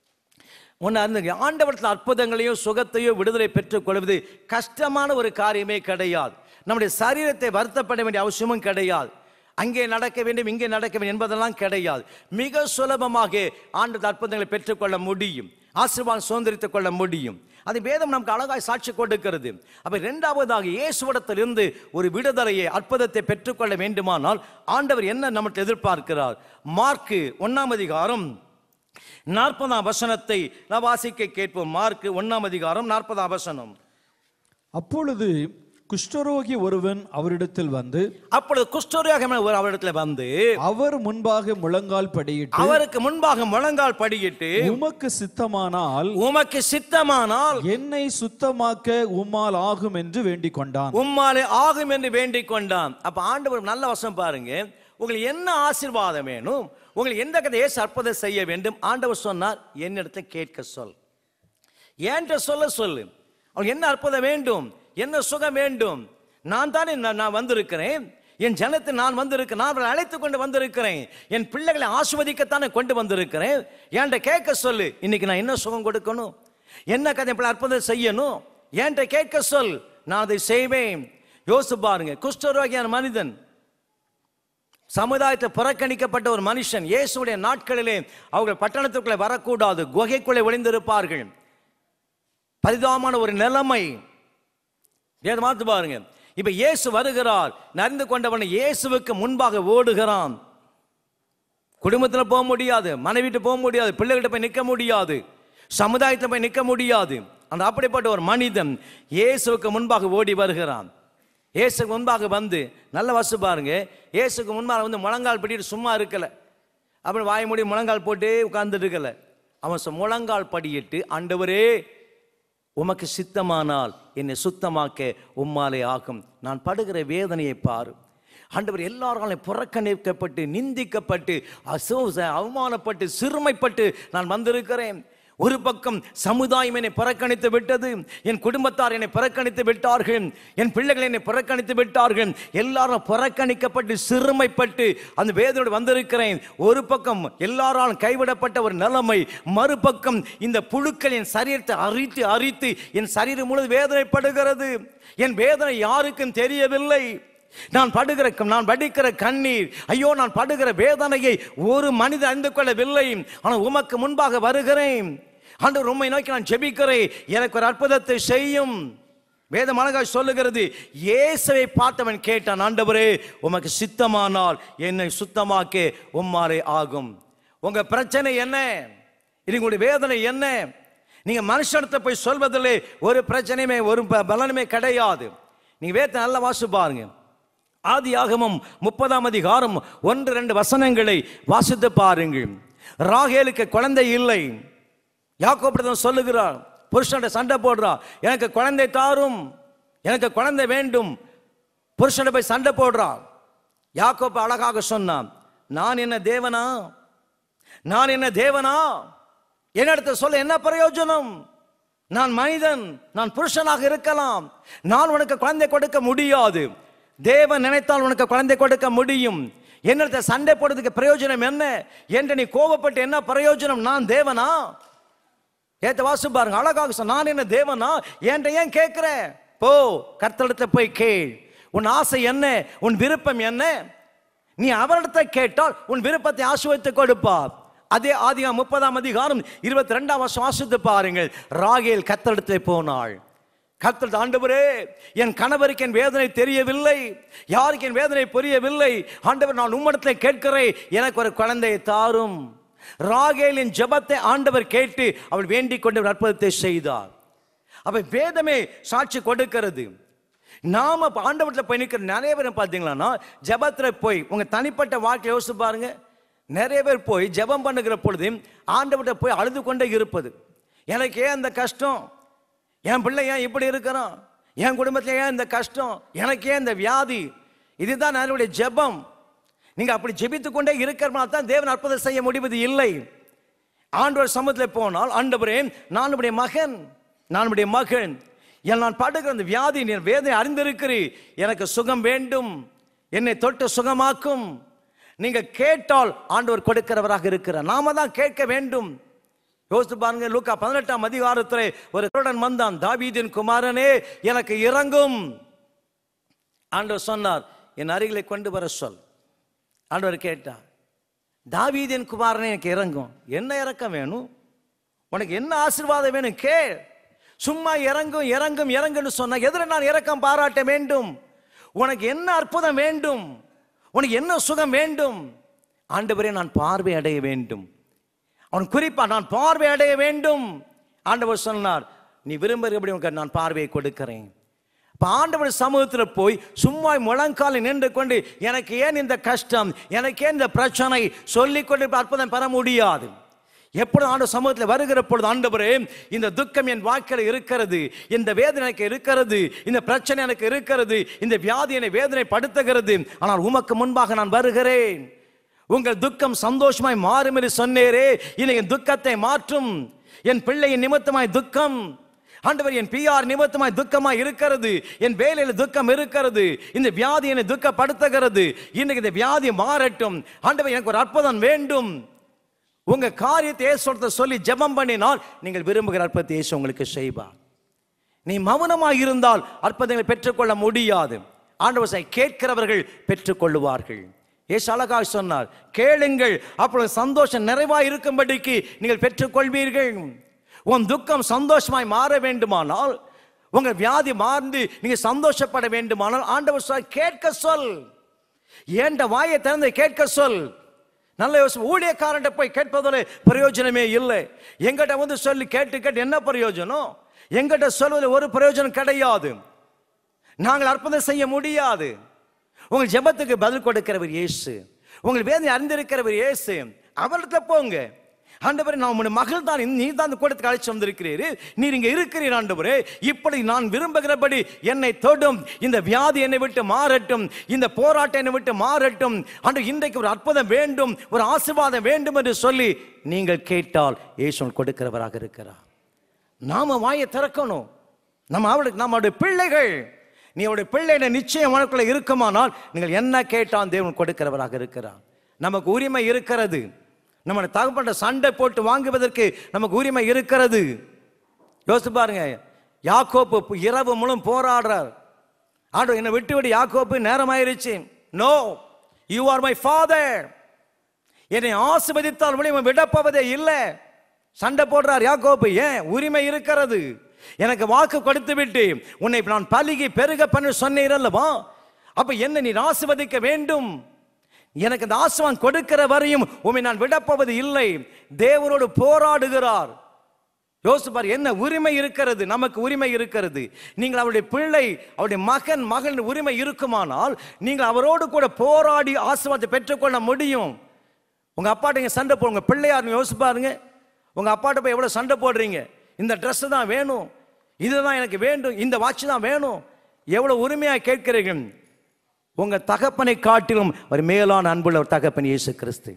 ஒன்று அந்த ஆண்டவரத்தில் அற்புதங்களையும் சுகத்தையோ விடுதலை பெற்றுக் கொள்வது கஷ்டமான ஒரு காரியமே கிடையாது நம்முடைய சரீரத்தை வருத்தப்பட வேண்டிய அவசியமும் கிடையாது அங்கே நடக்க வேண்டும் இங்கே நடக்க வேண்டும் என்பதெல்லாம் கிடையாது மிக சுலபமாக ஆண்டு அற்புதங்களை பெற்றுக்கொள்ள முடியும் ஆசீர்வாதம் சுதந்திரித்துக் கொள்ள முடியும் அது வேதம் நமக்கு அழகாய் சாட்சி கொடுக்கிறது அப்ப இரண்டாவதாக இயேசுவிடத்திலிருந்து ஒரு விடுதலையை அற்புதத்தை பெற்றுக்கொள்ள வேண்டுமானால் ஆண்டவர் என்ன நமக்கு எதிர்பார்க்கிறார் மார்க்கு ஒன்னாம் அதிகாரம் நாற்பதாம் வசனத்தை நான் வாசிக்க கேட்போம் மார்க்கு ஒன்னாம் அதிகாரம் நாற்பதாம் வசனம் அப்பொழுது குஷ்டரோகி ஒருவன் அவரிடத்தில் வந்து அப்பொழுது குஷ்டரோகம் ஒரு அவரிடத்துல வந்து அவர் முன்பாக முழங்கால் படியிட்டு அவருக்கு முன்பாக முழங்கால் படியிட்டு உமக்கு சித்தமானால் உமக்கு சித்தமானால் என்னை சுத்தமாக்க உம்மால் ஆகும் என்று வேண்டிக் கொண்டான் உம்மாலே ஆகும் என்று வேண்டிக் கொண்டான் அப்ப ஆண்டவர் நல்ல வசனம் பாருங்க உங்களுக்கு என்ன ஆசீர்வாதம் வேணும் உங்களுக்கு எந்த கதை ஏசு அற்புதம் செய்ய வேண்டும் ஆண்டவர் சொன்னார் என்னிடத்தை கேட்க சொல் ஏன்ட்ட சொல்ல சொல்லு அவனுக்கு என்ன அற்புதம் வேண்டும் என்ன சுகம் வேண்டும் நான் தானே நான் நான் வந்திருக்கிறேன் என் ஜனத்தை நான் வந்திருக்கிறேன் நான் அவர்களை அழைத்து கொண்டு வந்திருக்கிறேன் என் பிள்ளைகளை ஆஸ்வதிக்கத்தானே கொண்டு வந்திருக்கிறேன் என்கிட்ட கேட்க சொல்லு இன்னைக்கு நான் என்ன சுகம் கொடுக்கணும் என்ன கதை பிள்ளை அற்புதம் செய்யணும் என்கிட்ட கேட்க சொல் நான் அதை செய்வேன் யோசிச்சு பாருங்க குஷ்டரோகியான மனிதன் சமுதாயத்தை புறக்கணிக்கப்பட்ட ஒரு மனுஷன் இயேசுடைய நாட்களிலே அவர்கள் பட்டணத்துக்குள்ளே வரக்கூடாது குகைக்குள்ளே ஒளிந்திருப்பார்கள் பரிதாபமான ஒரு நிலைமை ஏன் பார்த்து பாருங்க இப்ப இயேசு வருகிறார் நறிந்து கொண்டவன் இயேசுவுக்கு முன்பாக ஓடுகிறான் குடும்பத்துல போக முடியாது மனைவிட்டு போக முடியாது பிள்ளைகிட்ட போய் நிற்க முடியாது சமுதாயத்தில் போய் நிற்க முடியாது அந்த அப்படிப்பட்ட ஒரு மனிதன் இயேசுவுக்கு முன்பாக ஓடி வருகிறான் இயேசுக்கு முன்பாக வந்து நல்ல வசு பாருங்க இயேசுக்கு முன்பாக வந்து முழங்கால் பிடிட்டு சும்மா இருக்கல அப்படி வாய் மூடி முழங்கால் போட்டு உட்கார்ந்துட்டு இருக்கல அவன் சொ- முழங்கால் படியிட்டு ஆண்டவரே உமக்கு சித்தமானால் என்னை சுத்தமாக்க உம்மாலே ஆகும் நான் படுகிற வேதனையை பாரு ஆண்டவர் எல்லாராலும் புறக்கணிக்கப்பட்டு நிந்திக்கப்பட்டு அசோ அவமானப்பட்டு சிறுமைப்பட்டு நான் வந்திருக்கிறேன் ஒரு பக்கம் சமுதாயம் என்னை புறக்கணித்து விட்டது என் குடும்பத்தார் என்னை புறக்கணித்து விட்டார்கள் என் பிள்ளைகள் என்னை புறக்கணித்து விட்டார்கள் எல்லாரும் புறக்கணிக்கப்பட்டு சிறுமைப்பட்டு அந்த வேதனையோடு வந்திருக்கிறேன் ஒரு பக்கம் எல்லாராலும் கைவிடப்பட்ட ஒரு நிலைமை மறுபக்கம் இந்த புழுக்கள் என் சரீரத்தை அரித்து அரித்து என் சரீரம் முழுவதும் வேதனைப்படுகிறது என் வேதனை யாருக்கும் தெரியவில்லை நான் படுகிற நான் வடிக்கிற கண்ணீர் ஐயோ நான் படுகிற வேதனையை ஒரு மனிதன் அறிந்து கொள்ளவில்லை ஆனால் உமக்கு முன்பாக வருகிறேன் ஆண்டவர் உம்மை நோக்கி நான் ஜெபிக்கிறேன் எனக்கு ஒரு அற்புதத்தை செய்யும் வேதம் அழகாய் சொல்லுகிறது இயேசுவை பார்த்தவன் கேட்டான் ஆண்டவரே உமக்கு சித்தமானால் என்னை சுத்தமாக்க உம்மாலே ஆகும் உங்க பிரச்சனை என்ன இது உங்களுடைய வேதனை என்ன நீங்க மனுஷனத்தை போய் சொல்வதில்லை ஒரு பிரச்சனையுமே ஒரு ப- பலனுமே கிடையாது நீங்க வேதத்தை நல்லா வாசி பாருங்க ஆதி ஆகமம் முப்பதாம் அதிகாரம் ஒன்று ரெண்டு வசனங்களை வாசித்து பாருங்கள் ராகேலுக்கு குழந்தை இல்லை யாக்கோபிடம் சொல்லுகிறார் புருஷன்ட சண்டை போடுறா எனக்கு குழந்தை தாரும் எனக்கு குழந்தை வேண்டும் புருஷனை போய் சண்டை போடுறா யாக்கோப்பு அழகாக சொன்னான் நான் என்ன தேவனா நான் என்ன தேவனா என்னிடத்த சொல்ல என்ன பிரயோஜனம் நான் மனிதன் நான் புருஷனாக இருக்கலாம் நான் உனக்கு குழந்தை கொடுக்க முடியாது தேவன் நினைத்தால் உனக்கு குழந்தை கொடுக்க முடியும் என்னிடத்த சண்டை போடுறதுக்கு பிரயோஜனம் என்ன என்று நீ கோபப்பட்டு என்ன பிரயோஜனம் நான் தேவனா ஏத்த வாசு பாருங்க அழகாக சொன்ன நான் என்ன தேவனா என்கிட்ட ஏன் கேட்கிற போ கர்த்தரிடத்துல போய் கேள் உன் ஆசை என்ன உன் விருப்பம் என்ன நீ அவரிடத்தை கேட்டால் உன் விருப்பத்தை ஆசுவைத்து கொடுப்பார் அதே ஆதியா முப்பதாம் அதிகாரம் இருபத்தி ரெண்டாம் வருஷம் வாசித்து பாருங்கள் ராகேல் கத்தரிடத்தில் போனாள் கத்தல் ஆண்டவரே என் கணவருக்கு என் வேதனை தெரியவில்லை யாருக்கு என் வேதனை புரியவில்லை ஆண்டவர் நான் உம்மிடத்தில் கேட்கிறேன் எனக்கு ஒரு குழந்தையை தாரும் ராகேலின் ஜெபத்தை ஆண்டவர் கேட்டு அவள் வேண்டிக் கொண்டு ஒரு அற்புதத்தை செய்தார் அப்ப வேதமே சாட்சி கொடுக்கிறது நாம இப்ப ஆண்டவர்கிட்ட போய் நிற்கிற நிறைய பேர் பார்த்தீங்களா ஜெபத்துல போய் உங்க தனிப்பட்ட வாழ்க்கை யோசிச்சு பாருங்க நிறைய பேர் போய் ஜெபம் பண்ணுகிற பொழுது ஆண்டவர்கிட்ட போய் அழுது கொண்டே இருப்பது எனக்கு ஏன் இந்த கஷ்டம் என் பிள்ளை ஏன் இப்படி இருக்கிறான் என் குடும்பத்துல ஏன் இந்த கஷ்டம் எனக்கு ஏன் இந்த வியாதி இதுதான் என்னுடைய ஜெபம் நீங்க அப்படி ஜெபித்து கொண்டே இருக்கிறனால தான் தேவன் அற்புதம் செய்ய முடிவது இல்லை ஆண்டவர் சமூகத்தில் போனால் ஆண்டவரே நான் உடைய மகன் நான் உடைய மகன் என் நான் பாடுகிற அந்த வியாதி நீர் வேதனை அறிந்திருக்கிறீர் எனக்கு சுகம் வேண்டும் என்னை தொட்டு சுகமாக்கும் நீங்க கேட்டால் ஆண்டவர் கொடுக்கிறவராக இருக்கிறார் நாம தான் கேட்க வேண்டும் யோசித்து பாருங்க லூக்கா பதினெட்டாம் அதிகாரத்திலே ஒரு திருடன் வந்தான் தாவீதின் குமாரனே எனக்கு இறங்கும் ஆண்டவர் சொன்னார் என் அருகிலே கொண்டு வர சொல் ஆண்டவர் கேட்டார் தாவீதின் குமாரனே எனக்கு இறங்கும் என்ன இறக்கம் வேணும் உனக்கு என்ன ஆசீர்வாதம் வேணும் கே சும்மா இறங்கும் இறங்கும் இறங்குன்னு சொன்னா எதிர நான் இறக்கம் பாராட்ட வேண்டும் உனக்கு என்ன அற்புதம் வேண்டும் உனக்கு என்ன சுகம் வேண்டும் ஆண்டவரே நான் பார்வை அடைய வேண்டும் அவன் குறிப்பா நான் பார்வை அடைய வேண்டும் ஆண்டவர் சொன்னார் நீ விரும்புகிறபடி உனக்கு நான் பார்வையை கொடுக்கிறேன் இப்ப ஆண்டவர் சமூகத்தில் போய் சும்மா முழங்காலில் நின்று கொண்டு எனக்கு ஏன் இந்த கஷ்டம் எனக்கு ஏன் இந்த பிரச்சனை சொல்லிக்கொண்டு அற்புதம் பெற முடியாது எப்பொழுது ஆண்டு சமூகத்தில் வருகிற பொழுது ஆண்டவரே இந்த துக்கம் என் வாழ்க்கையில் இருக்கிறது இந்த வேதனை எனக்கு இருக்கிறது இந்த பிரச்சனை எனக்கு இருக்கிறது இந்த வியாதி என்னை வேதனை படுத்துகிறது ஆனால் உமக்கு முன்பாக நான் வருகிறேன் உங்கள் துக்கம் சந்தோஷமாய் மாறும் என்று சொன்னேரே இன்னைக்கு என் துக்கத்தை மாற்றும் என் பிள்ளையின் நிமித்தமாய் துக்கம் ஆண்டவர் என் பிஆர் நிமித்தமாய் துக்கமாய் இருக்கிறது என் வேலையில் துக்கம் இருக்கிறது இந்த வியாதி என்னை துக்கப்படுத்துகிறது இன்னைக்கு இந்த வியாதி மாறட்டும் ஆண்டவர் எனக்கு ஒரு அற்புதம் வேண்டும் உங்க காரியத்தை இயேசுட்ட சொல்லி ஜெபம் பண்ணினால் நீங்கள் விரும்புகிற அற்புதத்தை இயேசு உங்களுக்கு செய்வார் நீ மௌனமாக இருந்தால் அற்புதங்களை பெற்றுக்கொள்ள முடியாது ஆண்டவர் சொல்ல, கேட்கிறவர்கள் பெற்றுக்கொள்ளுவார்கள் இயேசு அழகாக சொன்னார் கேளுங்கள் அப்பொழுது சந்தோஷம் நிறைவாய் இருக்கும்படிக்கு நீங்கள் பெற்றுக்கொள்வீர்கள் உன் துக்கம் சந்தோஷமாய் மாற வேண்டுமானால் உங்கள் வியாதி மாறந்து நீங்க சந்தோஷப்பட வேண்டுமானால் ஆண்டவர் சொல் கேட்க சொல் ஏண்ட வாயை திறந்து கேட்க சொல் நல்ல யோசனை ஊழியக்காரன்ட்ட போய் கேட்பதில் பிரயோஜனமே இல்லை எங்கிட்ட வந்து சொல்லி கேட்டு கேட்டு என்ன பிரயோஜனம் எங்கிட்ட சொல்வதில் ஒரு பிரயோஜனம் கிடையாது நாங்கள் அற்புதம் செய்ய முடியாது உங்கள் ஜெபத்துக்கு பதில் கொடுக்கிறவர் இயேசு உங்கள் வேதனை அறிந்திருக்கிறவர் இயேசு அவர்கிட்ட போங்க ஆண்டவரே நான் உங்களுடைய மகள் தான் நீ தான் இந்த கூட்டத்துக்கு அழைச்சு வந்திருக்கிறீர் நீர் இங்க இருக்கிறீர் ஆண்டவரே இப்படி நான் விரும்புகிறபடி என்னை தொடும் இந்த வியாதி என்னை விட்டு மாறட்டும் இந்த போராட்டம் என்னை விட்டு மாறட்டும் ஆண்டு இன்றைக்கு ஒரு அற்புதம் வேண்டும் ஒரு ஆசீர்வாதம் வேண்டும் என்று சொல்லி நீங்கள் கேட்டால் இயேசு கொடுக்கிறவராக இருக்கிறார் நாம வாயை திறக்கணும் நம்ம அவளுக்கு நம்மளுடைய பிள்ளைகள் நீ அவருடைய பிள்ளைட நிச்சயம் உனக்குள்ள இருக்குமானால் நீங்கள் என்ன கேட்டால் தேவன் கொடுக்கிறவராக இருக்கிறார் நமக்கு உரிமை இருக்கிறது நம்மளுடைய தகப்பட்ட சண்டை போட்டு வாங்குவதற்கு நமக்கு உரிமை இருக்கிறது யோசிச்சு பாருங்க யாக்கோப்பு இரவு முழும் போராடுறார் ஆண்டவர் என்னை விட்டு விடு யாக்கோப்பு நேரமாயிருச்சு no you are my father என்னை ஆசிர்வதித்தால் முடியும் விடப்போவதே இல்லை சண்டை போடுறார் யாக்கோபு ஏன் உரிமை இருக்கிறது எனக்கு வாக்கு கொடுத்து விட்டு உன்னை நான் பலுகி பெருக பண்ண சொன்னீர் அல்லவா அப்ப என்ன நீ ஆசிர்வதிக்க வேண்டும் எனக்கு இந்த ஆசிர்வாதம் கொடுக்கிற வரையும் உண்மை நான் விடப்போவது இல்லை தேவனோடு போராடுகிறார் யோசிப்பார் என்ன உரிமை இருக்கிறது நமக்கு உரிமை இருக்கிறது நீங்கள் அவருடைய பிள்ளை அவருடைய மகன் மகன் உரிமை இருக்குமானால் நீங்கள் அவரோடு கூட போராடி ஆசீர்வாதத்தை பெற்றுக்கொள்ள முடியும் உங்க அப்பாட்ட இங்க சண்டை போடுங்க பிள்ளையார் யோசிச்சு பாருங்க உங்க அப்பாட்ட போய் எவ்வளவு சண்டை போடுறீங்க இந்த Dress தான் வேணும் இதுதான் எனக்கு வேண்டும் இந்த வாட்ச் தான் வேணும் எவ்வளவு உரிமையா கேட்கிறீர்கள் உங்க தகப்பனை காட்டிலும் ஒரு மேலான அன்புள்ள ஒரு தகப்பன் இயேசு கிறிஸ்து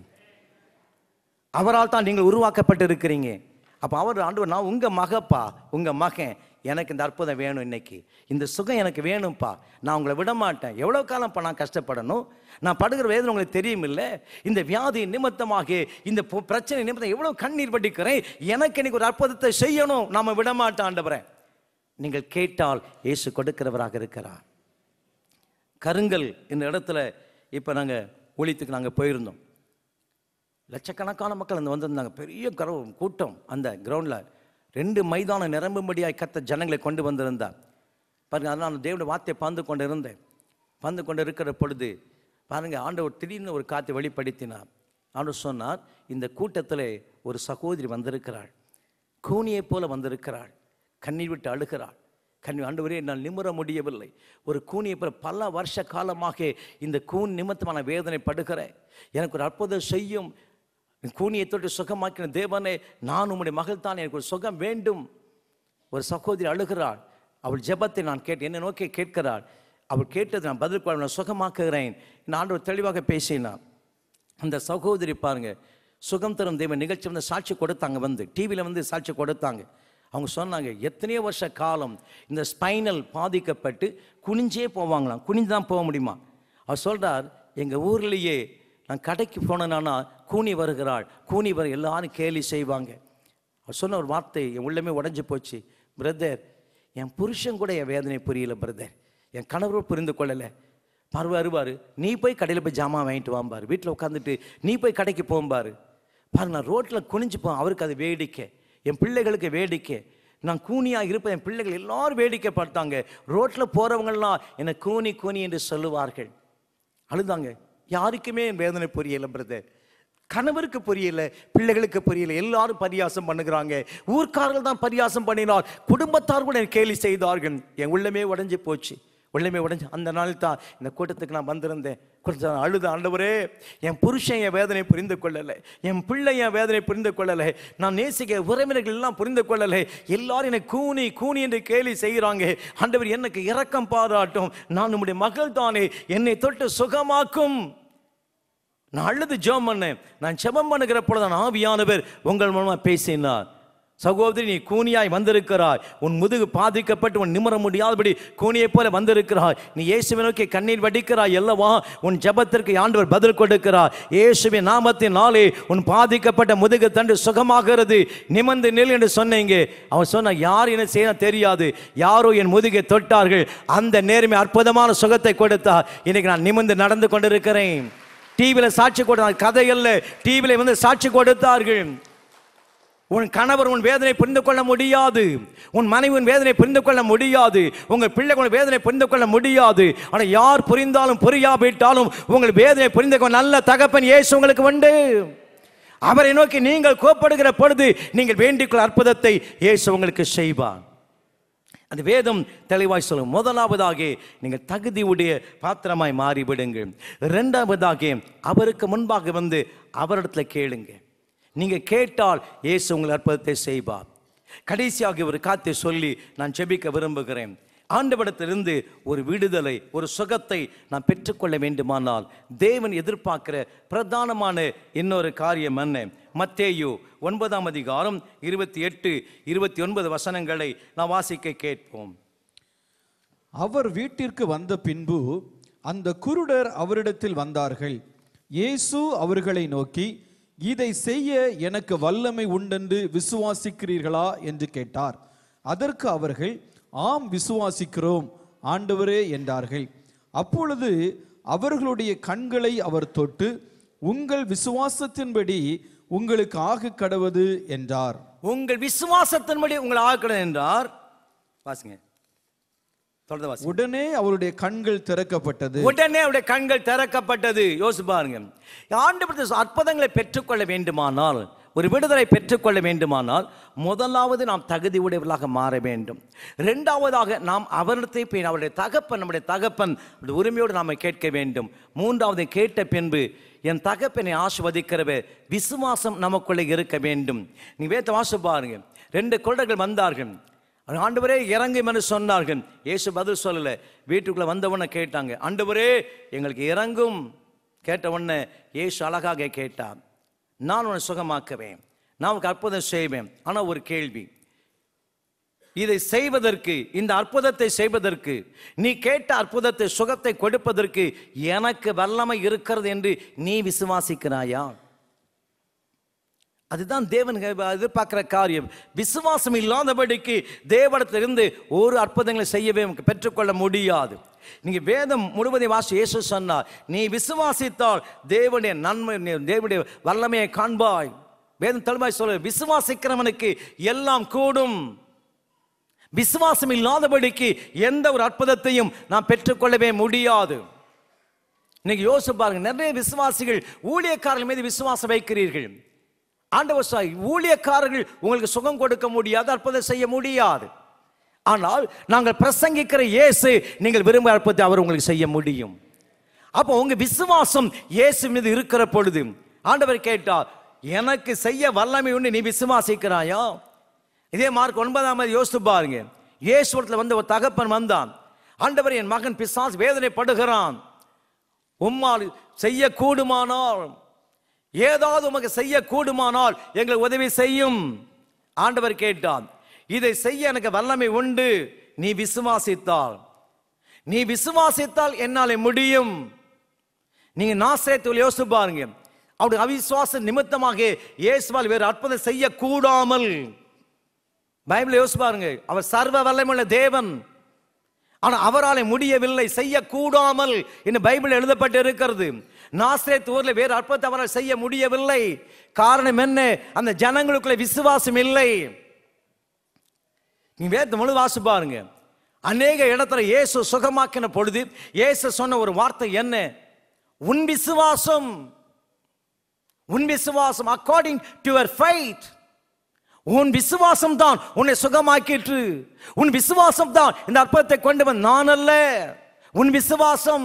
அவரால் தான் நீங்கள் உருவாக்கப்பட்டு இருக்கிறீங்க அப்போ அவர் ஆண்டவர் நான் உங்க மகப்பா உங்க மகன் எனக்கு இந்த அற்புதம் வேணும் இன்னைக்கு இந்த சுகம் எனக்கு வேணும்ப்பா நான் உங்களை விட மாட்டேன் எவ்வளோ காலம்ப்பா நான் கஷ்டப்படணும் நான் படுகிற வேதனை உங்களுக்கு தெரியும் இல்லை இந்த வியாதி நிமித்தமாக இந்த பொ- பிரச்சனை நிமித்தம் எவ்வளோ கண்ணீர் வடிக்கிறேன் எனக்கு இன்னைக்கு ஒரு அற்புதத்தை செய்யணும் நாம விட மாட்டோம் ஆண்டவரே நீங்கள் கேட்டால் இயேசு கொடுக்கிறவராக இருக்கிறார் கருங்கல் இந்த இடத்துல இப்போ நாங்கள் ஊழியத்துக்கு நாங்கள் போயிருந்தோம் லட்சக்கணக்கான மக்கள் அங்கே வந்திருந்தாங்க பெரிய கரவு கூட்டம் அந்த கிரவுண்டில் ரெண்டு மைதானம் நிரம்பும்படியாய் கத்த ஜனங்களை கொண்டு வந்திருந்தார் பாருங்க அதனால் நான் தேவனுடைய வார்த்தையை பாந்து கொண்டு இருந்தேன் பாந்து கொண்டு இருக்கிற பொழுது பாருங்க ஆண்டவர் திடீர்னு ஒரு காத்தை வெளிப்படுத்தினார் ஆண்டவர் சொன்னார் இந்த கூட்டத்தில் ஒரு சகோதரி வந்திருக்கிறாள் கூனியைப் போல வந்திருக்கிறாள் கண்ணீர் விட்டு அழுகிறாள் கண்ணி ஆண்டவரே என்னால் நிமிர முடியவில்லை ஒரு கூனியை போல பல வருஷ காலமாக இந்த கூன் நிமித்தமான வேதனை படுகிறேன் எனக்கு ஒரு அற்புதம் செய்யும் கூனியை தொட்டு சுகமாக்கின தேவனே நான் உம்முடைய மகள் தான் எனக்கு ஒரு சுகம் வேண்டும் ஒரு சகோதரி அழுகிறாள் அவள் ஜெபத்தை நான் கேட்டேன் என்னை நோக்கி கேட்கிறாள் அவள் கேட்டது நான் பதில் கொள்ள நான் சுகமாக்குகிறேன் நான் ஆண்டவர் தெளிவாக பேசினான் அந்த சகோதரி பாருங்க சுகம் தரும் தெய்வ நிகழ்ச்சி வந்து சாட்சி கொடுத்தாங்க வந்து டிவியில் வந்து சாட்சி கொடுத்தாங்க அவங்க சொன்னாங்க எத்தனையோ வருஷ காலம் இந்த ஸ்பைனல் பாதிக்கப்பட்டு குனிஞ்சே போவாங்களாம் குனிஞ்சு தான் போக முடியுமா அவர் சொல்றார் எங்கள் ஊர்லேயே நான் கடைக்கு போனேன்னா கூனி வருகிறாள் கூனி வர எல்லாரும் கேலி செய்வாங்க அவர் சொன்ன ஒரு வார்த்தை என் உள்ளமே உடைஞ்சு போச்சு பிரதர் என் புருஷன் கூட என் வேதனை புரியல பிரதர் என் கணவரும் புரிந்து கொள்ளலை பார்வை வருவார் நீ போய் கடையில் போய் ஜாமான் வாங்கிட்டு வாம்பாரு வீட்டில் உட்காந்துட்டு நீ போய் கடைக்கு போம்பாரு பாரு நான் ரோட்டில் குனிஞ்சு போ அவருக்கு அது வேடிக்கை என் பிள்ளைகளுக்கு வேடிக்கை நான் கூனியாக இருப்பேன் என் பிள்ளைகள் எல்லாரும் வேடிக்கை பார்த்தாங்க ரோட்டில் போகிறவங்கெல்லாம் என்னை கூனி கூனி என்று சொல்லுவார்கள் அழுதாங்க யாருக்குமே என் வேதனை புரியல பிரதர் கணவருக்கு புரியல பிள்ளைகளுக்கு புரியல எல்லாரும் பரியாசம் பண்ணுகிறாங்க ஊர்க்காரர்கள் தான் பரியாசம் பண்ணினார் குடும்பத்தார் கூட என்னை கேலி செய்தார்கள் என் உள்ளமே உடைஞ்சு போச்சு உள்ளமே உடைஞ்சு அந்த நாள் தான் இந்த கூட்டத்துக்கு நான் வந்திருந்தேன் கொஞ்சம் அழுத ஆண்டவரே என் புருஷன் என் வேதனை புரிந்து கொள்ளலை என் பிள்ளை என் வேதனை புரிந்து கொள்ளலை நான் நேசிக்க உறவினர்கள் எல்லாம் புரிந்து கொள்ளலை எல்லாரும் என்னை கூனி கூனி என்று கேலி செய்கிறாங்க ஆண்டவர் எனக்கு இரக்கம் பாராட்டும் நான் உம்முடைய மகள் தானே என்னை தொட்டு சுகமாக்கும் நான் அழுது ஜெபம் பண்ணேன் நான் ஜெபம் பண்ணுகிற பொழுது நான் ஆவியானவர் உங்கள் மூலமா பேசினார் சகோதரி நீ கூனியாய் வந்திருக்கிறாய் உன் முதுகு பாதிக்கப்பட்டு உன் நிமிர முடியாதபடி கூனியைப் போல வந்திருக்கிறாய் நீ இயேசுவை நோக்கி கண்ணீர் வடிக்கிறாய் அல்லவா உன் ஜெபத்திற்கு ஆண்டவர் பதில் கொடுக்கிறார் இயேசுவின் நாமத்தின் நாளே உன் பாதிக்கப்பட்ட முதுகு தண்டு சுகமாகிறது நிமிர்ந்து நில் என்று சொன்னீங்க அவன் சொன்ன யார் என்ன செய்ய தெரியாது யாரோ என் முதுகை தொட்டார்கள் அந்த நேர்மை அற்புதமான சுகத்தை கொடுத்தார் இன்னைக்கு நான் நிமிர்ந்து நடந்து கொண்டிருக்கிறேன் டிவியில் சாட்சி கொடுத்தார் கதை அல்ல டிவியில் வந்து சாட்சி கொடுத்தார்கள் உன் கணவர் உன் வேதனை புரிந்து கொள்ள முடியாது உன் மனைவி உன் வேதனை புரிந்து கொள்ள முடியாது உங்கள் பிள்ளைகள் உன் வேதனை புரிந்து கொள்ள முடியாது ஆனால் யார் புரிந்தாலும் புரியாவிட்டாலும் உங்கள் வேதனை புரிந்து கொள்ள நல்ல தகப்பன் இயேசு உங்களுக்கு உண்டு அவரை நோக்கி நீங்கள் கோப்படுகிற பொழுது நீங்கள் வேண்டிக்கொள்ள அற்புதத்தை இயேசு உங்களுக்கு செய்வார் அந்த வேதம் தெளிவாய் சொல்லும் முதலாவதாக நீங்கள் தகுதி உடைய பாத்திரமாய் மாறிவிடுங்கள் இரண்டாவதாக அவருக்கு முன்பாக வந்து அவரிடத்துல கேளுங்க நீங்க கேட்டால் இயேசு உங்கள் அற்புதத்தை செய்வார் கடைசியாக ஒரு காத்தை சொல்லி நான் ஜெபிக்க விரும்புகிறேன் ஆண்டவடத்திலிருந்து ஒரு விடுதலை ஒரு சுகத்தை நான் பெற்றுக்கொள்ள வேண்டுமானால் தேவன் எதிர்பார்க்கிற பிரதானமான இன்னொரு காரியம் என்ன மத்தேயு ஒன்பதாம் அதிகாரம் இருபத்தி எட்டு இருபத்தி ஒன்பது வசனங்களை நான் வாசிக்க கேட்போம் அவர் வீட்டிற்கு வந்த பின்பு அந்த குருடர் அவரிடத்தில் வந்தார்கள் இயேசு அவர்களை நோக்கி இதை செய்ய எனக்கு வல்லமை உண்டென்று விசுவாசிக்கிறீர்களா என்று கேட்டார் அதற்கு அவர்கள் ஆம் விசுவாசிக்கிறோம் ஆண்டவரே என்றார்கள் அப்பொழுது அவர்களுடைய கண்களை அவர் தொட்டு உங்கள் விசுவாசத்தின்படி உங்களுக்கு ஆக கடவது என்றார் உங்கள் விசுவாசத்தின்படி உங்களை ஆக்கணும் என்றார் வாசிங்க தொடர்ந்து வாசிங்க உடனே அவருடைய கண்கள் திறக்கப்பட்டது உடனே அவருடைய கண்கள் திறக்கப்பட்டது யோசிச்சு பாருங்க ஆண்டு அற்புதங்களை பெற்றுக்கொள்ள வேண்டுமானால் ஒரு விடுதலை பெற்றுக்கொள்ள வேண்டுமானால் முதலாவது நாம் தகுதி உடையவர்களாக மாற வேண்டும் இரண்டாவதாக நாம் அவரிடத்தை போய் அவருடைய தகப்பன் நம்முடைய தகப்பன் அவருடைய உரிமையோடு நாம் கேட்க வேண்டும் மூன்றாவது கேட்ட பின்பு என் தகப்பனை ஆசிர்வதிக்கிறவர் விசுவாசம் நமக்குள்ளே இருக்க வேண்டும் நீ வேத்த வாசு பாருங்க ரெண்டு குருடர்கள் வந்தார்கள் ஆண்டவரே இறங்கும் என்று சொன்னார்கள் இயேசு பதில் சொல்லல வீட்டுக்குள்ள வந்தவொடனே கேட்டாங்க ஆண்டவரே எங்களுக்கு இறங்கும் கேட்ட உடனே இயேசு அழகாக கேட்டார் நான் உன்னை சுகமாக்குவேன் நான் உனக்கு அற்புதம் செய்வேன் ஆனால் ஒரு கேள்வி இதை செய்வதற்கு இந்த அற்புதத்தை செய்வதற்கு நீ கேட்ட அற்புதத்தை சுகத்தை கொடுப்பதற்கு எனக்கு வல்லமை இருக்கிறது என்று நீ விசுவாசிக்கிறாயா அதுதான் தேவன் எதிர்பார்க்கிற காரியம் விசுவாசம் இல்லாதபடிக்கு தேவனத்திலிருந்து ஒரு அற்புதங்களை செய்யவே உனக்கு பெற்றுக்கொள்ள முடியாது நீங்க வேதம் முழுவதையும் வாசி இயேசு சொன்னார் நீ விசுவாசித்தால் தேவனுடைய நன்மை நீ தேவனுடைய வல்லமையை காண்பாய் வேதம் தெளிவாய் சொல்ல விசுவாசிக்கிறவனுக்கு எல்லாம் கூடும் விசுவாசம் இல்லாதபடிக்கு எந்த ஒரு அற்புதத்தையும் நாம் பெற்றுக்கொள்ளவே முடியாது இன்னைக்கு யோசிச்சு பாருங்க நிறைய விசுவாசிகள் ஊழியக்காரர்கள் மீது விசுவாசம் வைக்கிறீர்கள் ஆண்டவர் சாய் ஊழியக்காரர்கள் உங்களுக்கு சுகம் கொடுக்க முடியாது அற்புதம் செய்ய முடியாது ஆனால் நாங்கள் பிரசங்கிக்கிற இயேசு நீங்கள் விரும்ப அற்புதத்தை அவர் உங்களுக்கு செய்ய முடியும் அப்போ உங்க விசுவாசம் இயேசு மீது இருக்கிற பொழுது ஆண்டவர் கேட்டார் எனக்கு செய்ய வல்லமை உண்டு நீ விசுவாசிக்கிறாயா இதே மார்க் ஒன்பதாம் தேதி யோசித்து பாருங்க இயேசுவரத்தில் வந்து ஒரு தகப்பன் வந்தான் ஆண்டவர் என் மகன் பிசாஸ் வேதனைப்படுகிறான் உம்மால் செய்ய கூடுமானால் ஏதாவது உமக்கு செய்ய கூடுமானால் எங்களுக்கு உதவி செய்யும் ஆண்டவர் கேட்டான் இதை செய்ய எனக்கு வல்லமை உண்டு நீ விசுவாசித்தால் நீ விசுவாசித்தால் என்னாலே முடியும் நீங்க நாசரத்தில் யோசிச்சு பாருங்க அவருடைய அவிசுவாச நிமித்தமாக இயேசுவால் வேறு அற்புதம் செய்யக்கூடாமல் பைபிள் யோசிச்சு பாருங்க அவர் சர்வ வல்லமையுள்ள தேவன் ஆனா அவராலே முடியவில்லை செய்யக்கூடாமல் என்று பைபிள் எழுதப்பட்டு இருக்கிறது நாசிரேத் ஊர்ல வேறு அற்புதத்தை அவரால் செய்ய முடியவில்லை காரணம் என்ன அந்த ஜனங்களுக்குள்ள விசுவாசம் இல்லை நீ வேத முழு வாசி பாருங்க அநேக இடத்துல இயேசு சுகமாக்கின பொழுது இயேசு சொன்ன ஒரு வார்த்தை என்ன உன் விசுவாசம் உன் விசுவாசம் அக்கார்டிங் டு யுவர் ஃபைட் உன் விசுவாசம் தான் உன்னை சுகமாக்கிற்று உன் விசுவாசம் தான் இந்த அற்பத்தை கொண்டு வந்த நான் அல்ல உன் விசுவாசம்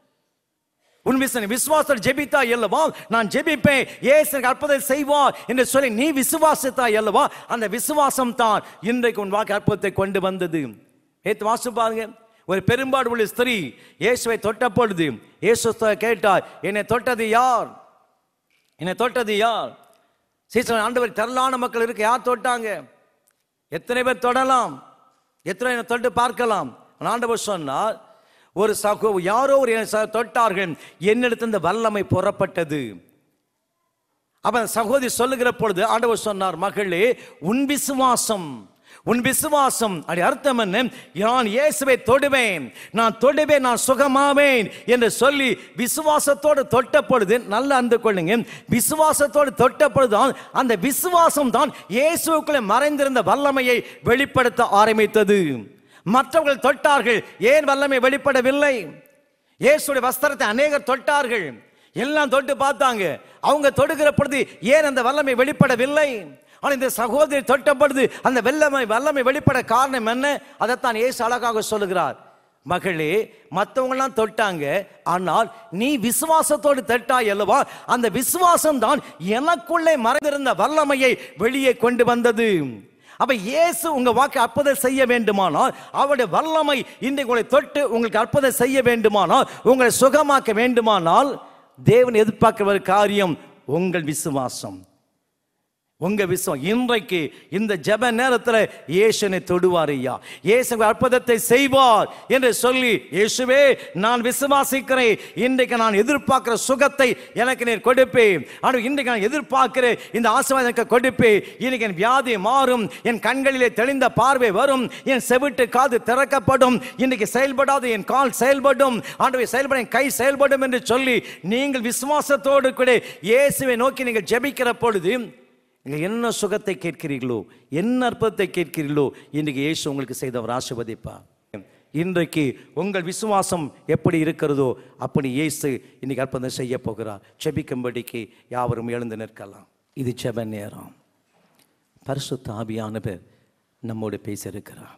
உன் விசன விசுவாசம் ஜெபித்தா அல்லவா நான் ஜெபிப்பேன் ஏசு எனக்கு அற்புதத்தை செய்வார் என்று சொல்லி நீ விசுவாசித்தா அல்லவா அந்த விசுவாசம் தான் இன்றைக்கு உன் வாக்கு அற்புதத்தை கொண்டு வந்தது ஏத்து வாசு பாருங்க ஒரு பெரும்பாடு உள்ள ஸ்திரீ இயேசுவை தொட்ட பொழுது இயேசு கேட்டார் என்னை தொட்டது யார் என்னை தொட்டது யார் சீசன் ஆண்டவர் திரளான மக்கள் இருக்கு யார் தொட்டாங்க எத்தனை பேர் தொடலாம் எத்தனை பேர் தொட்டு பார்க்கலாம் ஆனா ஆண்டவர் சொன்னார் ஒரு சகோ யாரோ ஒரு என்னை ச- தொட்டார்கள் என்னிடத்து இந்த வல்லமை புறப்பட்டது அப்ப அந்த சகோதரி சொல்லுகிற பொழுது ஆண்டவர் சொன்னார் மகளே உன் விசுவாசம் உன் விசுவாசம் அப்படி அர்த்தம் என்ன நான் இயேசுவை தொடுவேன் நான் தொடுவேன் நான் சுகமாவேன் என்று சொல்லி விசுவாசத்தோடு தொட்ட பொழுது நல்ல அந்த கொள்ளுங்க விசுவாசத்தோடு தொட்ட பொழுதுதான் அந்த விசுவாசம் தான் இயேசுக்குள்ளே மறைந்திருந்த வல்லமையை வெளிப்படுத்த ஆரம்பித்தது மற்றவர்கள் தொட்டார்கள் ஏன் வல்லமை வெளிப்படவில்லை இயேசுடைய வஸ்திரத்தை அநேகர் தொட்டார்கள் எல்லாம் தொட்டு பார்த்தாங்க அவங்க தொடுகிற பொழுது ஏன் அந்த வல்லமை வெளிப்படவில்லை ஆனால் இந்த சகோதரி தொட்ட பொழுது அந்த வெள்ளமை வல்லமை வெளிப்பட காரணம் என்ன அதைத்தான் இயேசு அழகாக சொல்லுகிறார் மகளே மற்றவங்களாம் தொட்டாங்க ஆனால் நீ விசுவாசத்தோடு தொட்டாய் அல்லவா அந்த விசுவாசம் தான் எனக்குள்ளே மறைந்திருந்த வல்லமையை வெளியே கொண்டு வந்தது அப்ப இயேசு உங்க வாக்கு அற்புதம் செய்ய வேண்டுமானால் அவருடைய வல்லமை இன்றைக்கு உங்களை தொட்டு உங்களுக்கு அற்புதம் செய்ய வேண்டுமானால் உங்களை சுகமாக்க வேண்டுமானால் தேவன் எதிர்பார்க்கிற ஒரு காரியம் உங்கள் விசுவாசம் உங்க விசுவம் இன்றைக்கு இந்த ஜெப நேரத்தில் இயேசுனை தொடுவார் ஐயா இயேசு அற்புதத்தை செய்வார் என்று சொல்லி இயேசுவே நான் விசுவாசிக்கிறேன் இன்றைக்கு நான் எதிர்பார்க்கிற சுகத்தை எனக்கு நீர் கொடுப்பேன் ஆனால் இன்றைக்கு நான் எதிர்பார்க்கிற இந்த ஆசீர்வாதம் எனக்கு கொடுப்பேன் இன்னைக்கு என் வியாதி மாறும் என் கண்களிலே தெளிந்த பார்வை வரும் என் செவிட்டு காது திறக்கப்படும் இன்னைக்கு செயல்படாத என் கால் செயல்படும் ஆண்டவை செயல்பட என் கை செயல்படும் என்று சொல்லி நீங்கள் விசுவாசத்தோடு கூட இயேசுவை நோக்கி நீங்கள் ஜெபிக்கிற பொழுது நீங்கள் என்ன சுகத்தை கேட்கிறீர்களோ என்ன அற்புதத்தை கேட்கிறீர்களோ இன்றைக்கு இயேசு உங்களுக்கு செய்தவர் ஆசிர்வதிப்பா இன்றைக்கு உங்கள் விசுவாசம் எப்படி இருக்கிறதோ அப்படி இயேசு இன்னைக்கு அற்புதம் செய்ய போகிறார் செபிக்கும்படிக்கு யாவரும் எழுந்து நிற்கலாம் இது ஜெப நேரம் பரிசுத்த ஆவியானவர் நம்மோடு பேசியிருக்கிறார்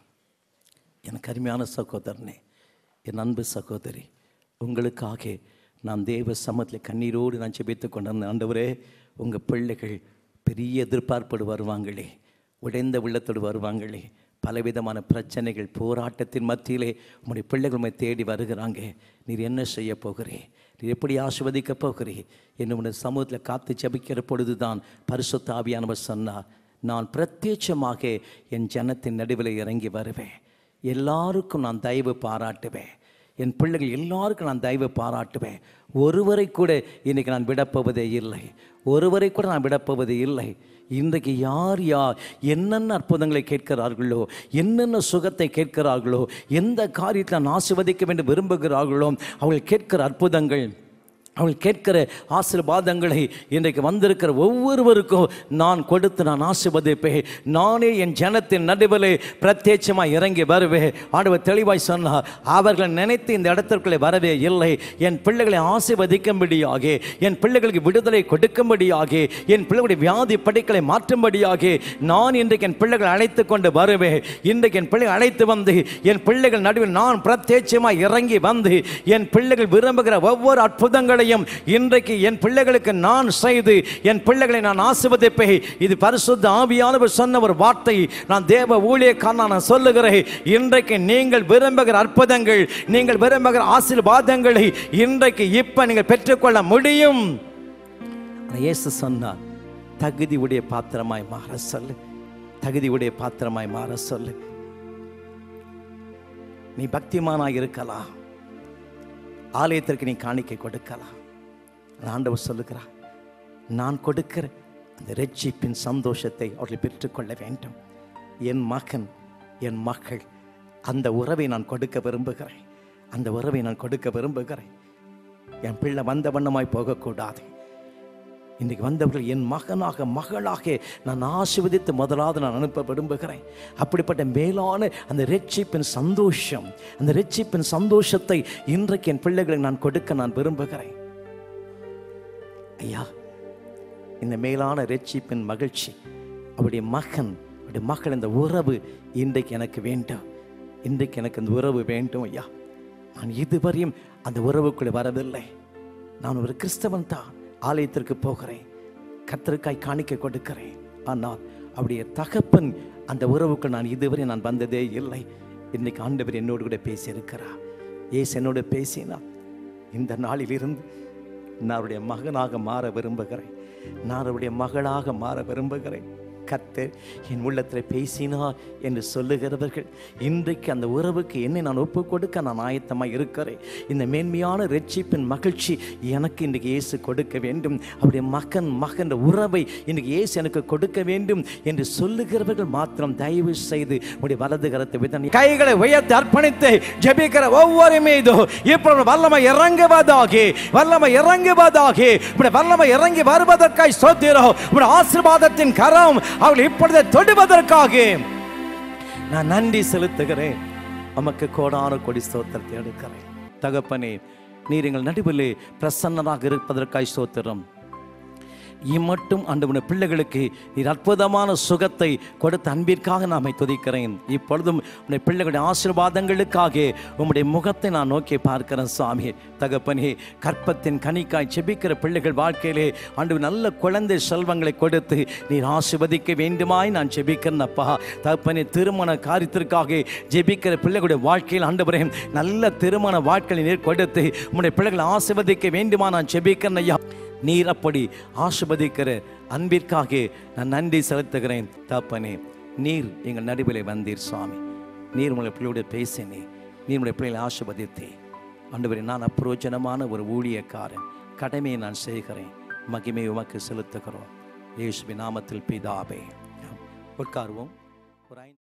எனக்கு அருமையான சகோதரனே என் அன்பு சகோதரி உங்களுக்காக நான் தேவ சமத்தில் கண்ணீரோடு நான் ஜெபித்து கொண்டு வந்த ஆண்டவரே உங்கள் பிள்ளைகள் பெரிய எதிர்பார்ப்போடு வருவாங்களே உடைந்த உள்ளத்தோடு வருவாங்களே பலவிதமான பிரச்சனைகள் போராட்டத்தின் மத்தியிலே உங்களுடைய பிள்ளைகள் உம்மை தேடி வருகிறாங்க நீர் என்ன செய்ய போகிறே நீர் எப்படி ஆசிர்வதிக்க போகிறே என்னுடைய சமூகத்தில் காத்து ஜெபிக்கிற பொழுதுதான் பரிசுத்த ஆவியானவர் சொன்னார் நான் பிரத்யட்சமாக என் ஜனத்தின் நடுவில் இறங்கி வருவேன் எல்லாருக்கும் நான் தயவு பாராட்டுவேன் என் பிள்ளைகள் எல்லாருக்கும் நான் தயவு பாராட்டுவேன் ஒருவரை கூட இன்னைக்கு நான் விடப்போவதே இல்லை ஒருவரை கூட நான் விடப்போவதே இல்லை இன்றைக்கு யார் யார் என்னென்ன அற்புதங்களை கேட்கிறார்களோ என்னென்ன சுகத்தை கேட்கிறார்களோ எந்த காரியத்தில் நான் ஆசிர்வதிக்க வேண்டும் விரும்புகிறார்களோ அவர்கள் கேட்கிற அற்புதங்கள் அவள் கேட்கிற ஆசீர்வாதங்களை இன்றைக்கு வந்திருக்கிற ஒவ்வொருவருக்கும் நான் கொடுத்து நான் ஆசீர்வதிப்பேன் நானே என் ஜனத்தின் நடுவிலே பிரத்யட்சமாக இறங்கி வருவேன் ஆண்டவர் தெளிவாய் சொன்னார் அவர்கள் நினைத்து இந்த இடத்திற்குள்ளே வரவே இல்லை என் பிள்ளைகளை ஆசீர்வதிக்கும்படியாக என் பிள்ளைகளுக்கு விடுதலை கொடுக்கும்படியாக என் பிள்ளைகளுடைய வியாதி படிக்களை மாற்றும்படியாக நான் இன்றைக்கு என் பிள்ளைகளை அழைத்து கொண்டு வருவேன் இன்றைக்கு என் பிள்ளைகளை அழைத்து வந்து என் பிள்ளைகள் நடுவில் நான் பிரத்யட்சமாக இறங்கி வந்து என் பிள்ளைகள் விரும்புகிற ஒவ்வொரு அற்புதங்களையும் இன்றைக்கு என் பிள்ளைகளுக்கு நான் செய்து என் பிள்ளைகளை நான் ஆசிர்வதிப்பேன் இது பரிசுத்த ஆவியானவர் சொன்ன ஒரு வார்த்தை நான் தேவ ஊழியக்காரன் நான் சொல்லுகிறேன் இன்றைக்கு நீங்கள் விரும்புகிற அற்புதங்கள் நீங்கள் விரும்புகிற ஆசீர்வாதங்களை இன்றைக்கு இப்ப நீங்கள் பெற்றுக்கொள்ள முடியும் ஆனா இயேசு சொன்னார் தகுதி உடைய பாத்திரமாய் மாற சொல்லு தகுதி உடைய பாத்திரமாய் மாற சொல்லு நீ பக்திமானாய் இருக்கலாம் ஆலயத்திற்கு நீ காணிக்கை கொடுக்கலாம் ஆனா ஆண்டவர் சொல்லுகிறார் நான் கொடுக்கிற அந்த ரட்சிப்பின் சந்தோஷத்தை அவர்கள் பெற்றுக்கொள்ள வேண்டும் என் மகன் என் மகள் அந்த உறவை நான் கொடுக்க விரும்புகிறேன் அந்த உறவை நான் கொடுக்க விரும்புகிறேன் என் பிள்ளை வந்த வண்ணமாய் போகக்கூடாது இன்றைக்கு வந்தவர்கள் என் மகனாக மகளாக நான் ஆசிர்வதித்து முதலாவது நான் அனுப்ப விரும்புகிறேன் அப்படிப்பட்ட மேலான அந்த ரட்சிப்பின் சந்தோஷம் அந்த ரட்சிப்பின் சந்தோஷத்தை இன்றைக்கு என் பிள்ளைகளுக்கு நான் கொடுக்க நான் விரும்புகிறேன் ஐயா இந்த மேலான ரட்சிப்பின் மகிழ்ச்சி அவருடைய மகன் அவருடைய மகள் இந்த உறவு இன்றைக்கு எனக்கு வேண்டும் இன்றைக்கு எனக்கு அந்த உறவு வேண்டும் ஐயா நான் இதுவரையும் அந்த உறவுக்குள்ளே வரவில்லை நான் ஒரு கிறிஸ்தவன் தான் ஆலயத்திற்கு போகிறேன் கத்தருக்காய் காணிக்க கொடுக்கிறேன் ஆனால் அவருடைய தகப்பன் அந்த உறவுக்கு நான் இதுவரை நான் வந்ததே இல்லை இன்னைக்கு ஆண்டவர் என்னோடு கூட பேசியிருக்கிறார் ஏசு என்னோடு பேசினா இந்த நாளிலிருந்து நான் அவருடைய மகனாக மாற விரும்புகிறேன் நான் அவருடைய மகளாக மாற விரும்புகிறேன் கர்த்தர் என் உள்ளத்தில் பேசினார் என்று சொல்லுகிறவர்கள் இன்றைக்கு அந்த உறவுக்கு என்னை நான் ஒப்பு கொடுக்க நான் ஆயத்தமாக இருக்கிறேன் இந்த மேன்மையான ரட்சிப்பின் மகிழ்ச்சி எனக்கு இன்றைக்கு இயேசு கொடுக்க வேண்டும் அவருடைய மகன் மகன் உறவை இன்றைக்கு இயேசு எனக்கு கொடுக்க வேண்டும் என்று சொல்லுகிறவர்கள் மாத்திரம் தயவு செய்து உடைய வலது கரத்தை விதன் கைகளை உயர்த்தி அர்ப்பணித்து ஜெபிக்கிற ஒவ்வொரு மீதும் இப்போ வல்லமை இறங்குவதாகி வல்லமை இறங்குவதாகி இப்படி வல்லமை இறங்கி வருவதற்காய் சோத்திரம் இப்படி ஆசீர்வாதத்தின் கரம் அவள் இப்பொழுது தொடுவதற்காக நான் நன்றி செலுத்துகிறேன் உமக்கு கோடான கொடி ஸ்தோத்திரத்தை எடுக்கிறேன் தகப்பனே நீர் எங்கள் நடுவிலே பிரசன்னராக இருப்பதற்காய் ஸ்தோத்திரம் இம்மட்டும் ஆண்டவன பிள்ளைகளுக்கு நீர் அற்புதமான சுகத்தை கொடுத்த அன்பிற்காக நான் துதிக்கிறேன் இப்பொழுதும் உடைய பிள்ளைகளுடைய ஆசீர்வாதங்களுக்காக உம்முடைய முகத்தை நான் நோக்கி பார்க்கிறேன் சுவாமி தகப்பனே கற்பத்தின் கனிக்காய் செபிக்கிற பிள்ளைகள் வாழ்க்கையிலே ஆண்டு நல்ல குழந்தை செல்வங்களை கொடுத்து நீர் ஆசிர்வதிக்க வேண்டுமாய் நான் ஜெபிக்கிறேன் அப்பா தகப்பனே திருமண காரியத்திற்காக ஜெபிக்கிற பிள்ளைகளுடைய வாழ்க்கையில் ஆண்டவரே நல்ல திருமண வாழ்க்கையை நீர் கொடுத்து உம்முடைய பிள்ளைகளை ஆசிர்வதிக்க வேண்டுமா நான் ஜெபிக்கிறேன் ஐயா நீர் அப்படி ஆசிர்வதிக்கிற அன்பிற்காக நான் நன்றி செலுத்துகிறேன் தப்பனே நீர் எங்கள் நடுவிலே வந்தீர் சுவாமி நீர் உங்களை பிள்ளையோட பேசினே நீர் உங்களை பிள்ளைகளை ஆசிர்வதித்தே ஆண்டவரே நான் அப்பிரோஜனமான ஒரு ஊழியக்காரன் கடமையை நான் செய்கிறேன் மகிமை உமக்கு செலுத்துகிறோம் இயேசுவின் நாமத்தில் பிதாவே உட்காருவோம் ஒரு ஐந்து